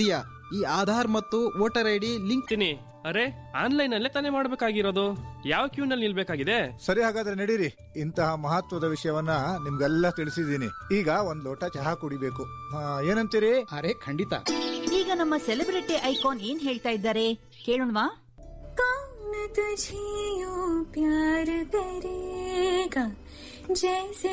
ಈ ಆಧಾರ್ ಮತ್ತು ವೋಟರ್ ಐಡಿ ಲಿಂಕ್ ಅರೆ ಆನ್ಲೈನ್ ಅಲ್ಲೇ ತಾನೇ ಮಾಡ್ಬೇಕಾಗಿರೋದು ಯಾವ ಕ್ಯೂ ನಲ್ಲಿ ನಿಲ್ಬೇಕಾಗಿದೆ ಸರಿ ಹಾಗಾದ್ರೆ ನಡೀರಿ ಇಂತಹ ಮಹತ್ವದ ವಿಷಯವನ್ನ ನಿಮ್ಗೆಲ್ಲ ತಿಳಿಸಿದ್ದೀನಿ ಈಗ ಒಂದ್ ಲೋಟ ಚಹಾ ಕುಡಿಬೇಕು ಆ, ಏನಂತೀರಿ ಅರೆ ಖಂಡಿತ ಈಗ ನಮ್ಮ ಸೆಲೆಬ್ರಿಟಿ ಐಕಾನ್ ಏನ್ ಹೇಳ್ತಾ ಇದ್ದಾರೆ ಕೇಳೋಣವಾ तुझे यूं प्यार करेगा जैसे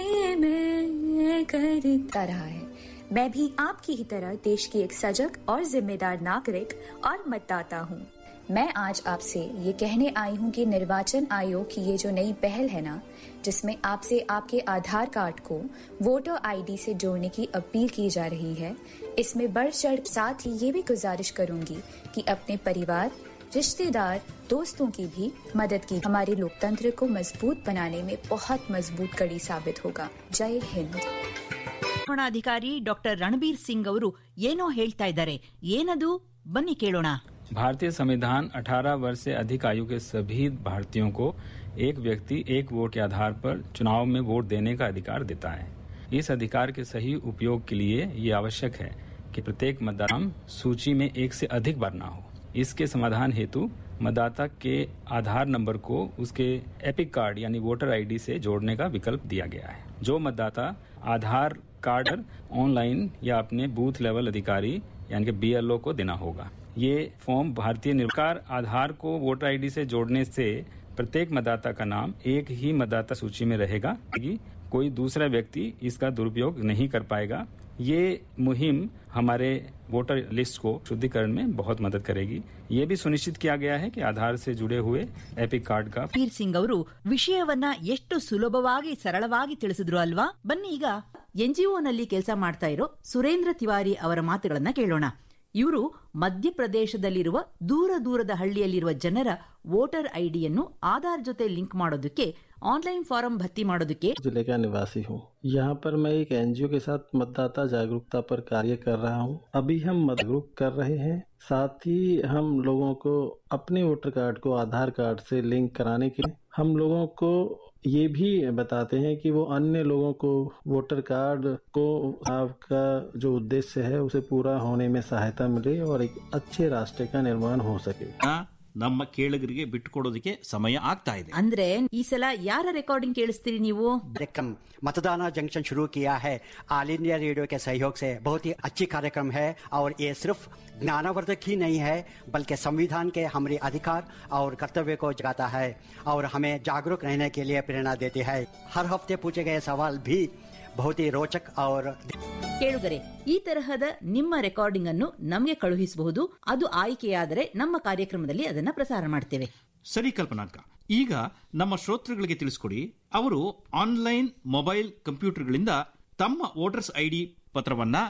मैं करता रहा है मैं भी आपकी ही तरह देश की एक सजग और जिम्मेदार नागरिक और मतदाता हूँ मैं आज आपसे ये कहने आई हूँ कि निर्वाचन आयोग की ये जो नई पहल है ना जिसमें आपसे आपके आधार कार्ड को वोटर आईडी से जोड़ने की अपील की जा रही है इसमें बढ़ चढ़ साथ ही ये भी गुजारिश करूंगी कि अपने परिवार रिश्तेदार दोस्तों की भी मदद की हमारे लोकतंत्र को मजबूत बनाने में बहुत मजबूत कड़ी साबित होगा जय हिंद ಚುನಾವಣಾಧಿಕಾರಿ ಡಾಕ್ಟರ್ ರಣಬೀರ್ ಸಿಂಗ್ ಅವರು ಏನೋ ಹೇಳ್ತಾ ಇದ್ದಾರೆ ಏನದು ಬನ್ನಿ ಕೇಳೋಣ भारतीय संविधान 18 वर्ष से अधिक आयु के सभी भारतीयों को एक व्यक्ति एक वोट के आधार पर चुनाव में वोट देने का अधिकार देता है इस अधिकार के सही उपयोग के लिए ये आवश्यक है कि प्रत्येक मतदाता सूची में एक से अधिक बार ना हो इसके समाधान हेतु मतदाता के आधार नंबर को उसके एपिक कार्ड यानी वोटर आईडी से जोड़ने का विकल्प दिया गया है जो मतदाता आधार कार्ड ऑनलाइन या अपने बूथ लेवल अधिकारी यानी कि बीएलओ को देना होगा ये फॉर्म भारतीय निर्कार आधार को वोटर आईडी से जोड़ने से प्रत्येक मतदाता का नाम एक ही मतदाता सूची में रहेगा कि कोई दूसरा व्यक्ति इसका दुरुपयोग नहीं कर पाएगा ये मुहिम हमारे वोटर लिस्ट को शुद्धिकरण में बहुत मदद करेगी ये भी सुनिश्चित किया गया है कि आधार से जुड़े हुए एपिक कार्ड का ವೀರ್ ಸಿಂಗ್ ಅವರು ವಿಷಯವನ್ನ ಎಷ್ಟು ಸುಲಭವಾಗಿ ಸರಳವಾಗಿ ತಿಳಿಸಿದ್ರು ಅಲ್ವಾ ಬನ್ನಿ ಈಗ ಎನ್ಜಿಒನಲ್ಲಿ ಕೆಲಸ ಮಾಡ್ತಾ ಇರೋ ಸುರೇಂದ್ರ ತಿವಾರಿ ಅವರ ಮಾತುಗಳನ್ನ ಕೇಳೋಣ ಇವರು ಮಧ್ಯಪ್ರದೇಶದಲ್ಲಿರುವ ದೂರ ದೂರದ ಹಳ್ಳಿಯಲ್ಲಿರುವ ಜನರ ವೋಟರ್ ಐಡಿಯನ್ನು ಆಧಾರ್ ಜೊತೆ ಲಿಂಕ್ ಮಾಡೋದಕ್ಕೆ ಆನ್ಲೈನ್ ಫಾರಂ ಭರ್ತಿ ಮಾಡೋದಕ್ಕೆ जिले का निवासी हूँ यहाँ पर मैं एक एनजीओ के साथ मतदाता जागरूकता पर कार्य कर रहा हूँ अभी हम जागरूक कर रहे हैं साथ ही हम लोगों को अपने वोटर कार्ड को आधार कार्ड से लिंक कराने के लिए हम लोगों को ये भी बताते हैं कि वो अन्य लोगों को वोटर कार्ड को आपका जो उद्देश्य है उसे पूरा होने में सहायता मिले और एक अच्छे राष्ट्र का निर्माण हो सके ಆ, ನಮ್ಮ ಕೇಳುಗರಿಗೆ ಬಿಟ್ಟುಕೊಡೋದಕ್ಕೆ ಸಮಯ ಆಗ್ತಾ ಇದೆ ಅಂದ್ರೆ ಈ ಸಲ ಯಾರ ರೆಕಾರ್ಡಿಂಗ್ ಕೇಳಿಸ್ತೀರಿ ನೀವು कार्यक्रम मतदाना जंक्शन शुरू किया है ऑल इंडिया रेडियो के सहयोग से बहुत ही अच्छी कार्यक्रम है और ये सिर्फ ज्ञानवर्धक ही नहीं है बल्कि संविधान के हमारे अधिकार और कर्तव्य को जगाता है और हमें जागरूक रहने के लिए प्रेरणा देती है हर हफ्ते पूछे गए सवाल भी बहुत ही रोचक और ಕೇಳುಗರೆ ಈ ತರಹದ ನಿಮ್ಮ ರೆಕಾರ್ಡಿಂಗ್ ಅನ್ನು ನಮಗೆ ಕಳುಹಿಸಬಹುದು ಅದು ಆಯ್ಕೆಯಾದರೆ ನಮ್ಮ ಕಾರ್ಯಕ್ರಮದಲ್ಲಿ ಅದನ್ನ ಪ್ರಸಾರ ಮಾಡ್ತೇವೆ ಸರಿ ಕಲ್ಪನಾಕ ಈಗ ನಮ್ಮ ಶ್ರೋತೃಗಳಿಗೆ ತಿಳಿಸ್ಕೊಡಿ ಅವರು ಆನ್ಲೈನ್ ಮೊಬೈಲ್ ಕಂಪ್ಯೂಟರ್ಗಳಿಂದ ತಮ್ಮ ವೋಟರ್ಸ್ ಐಡಿ ಪತ್ರವನ್ನ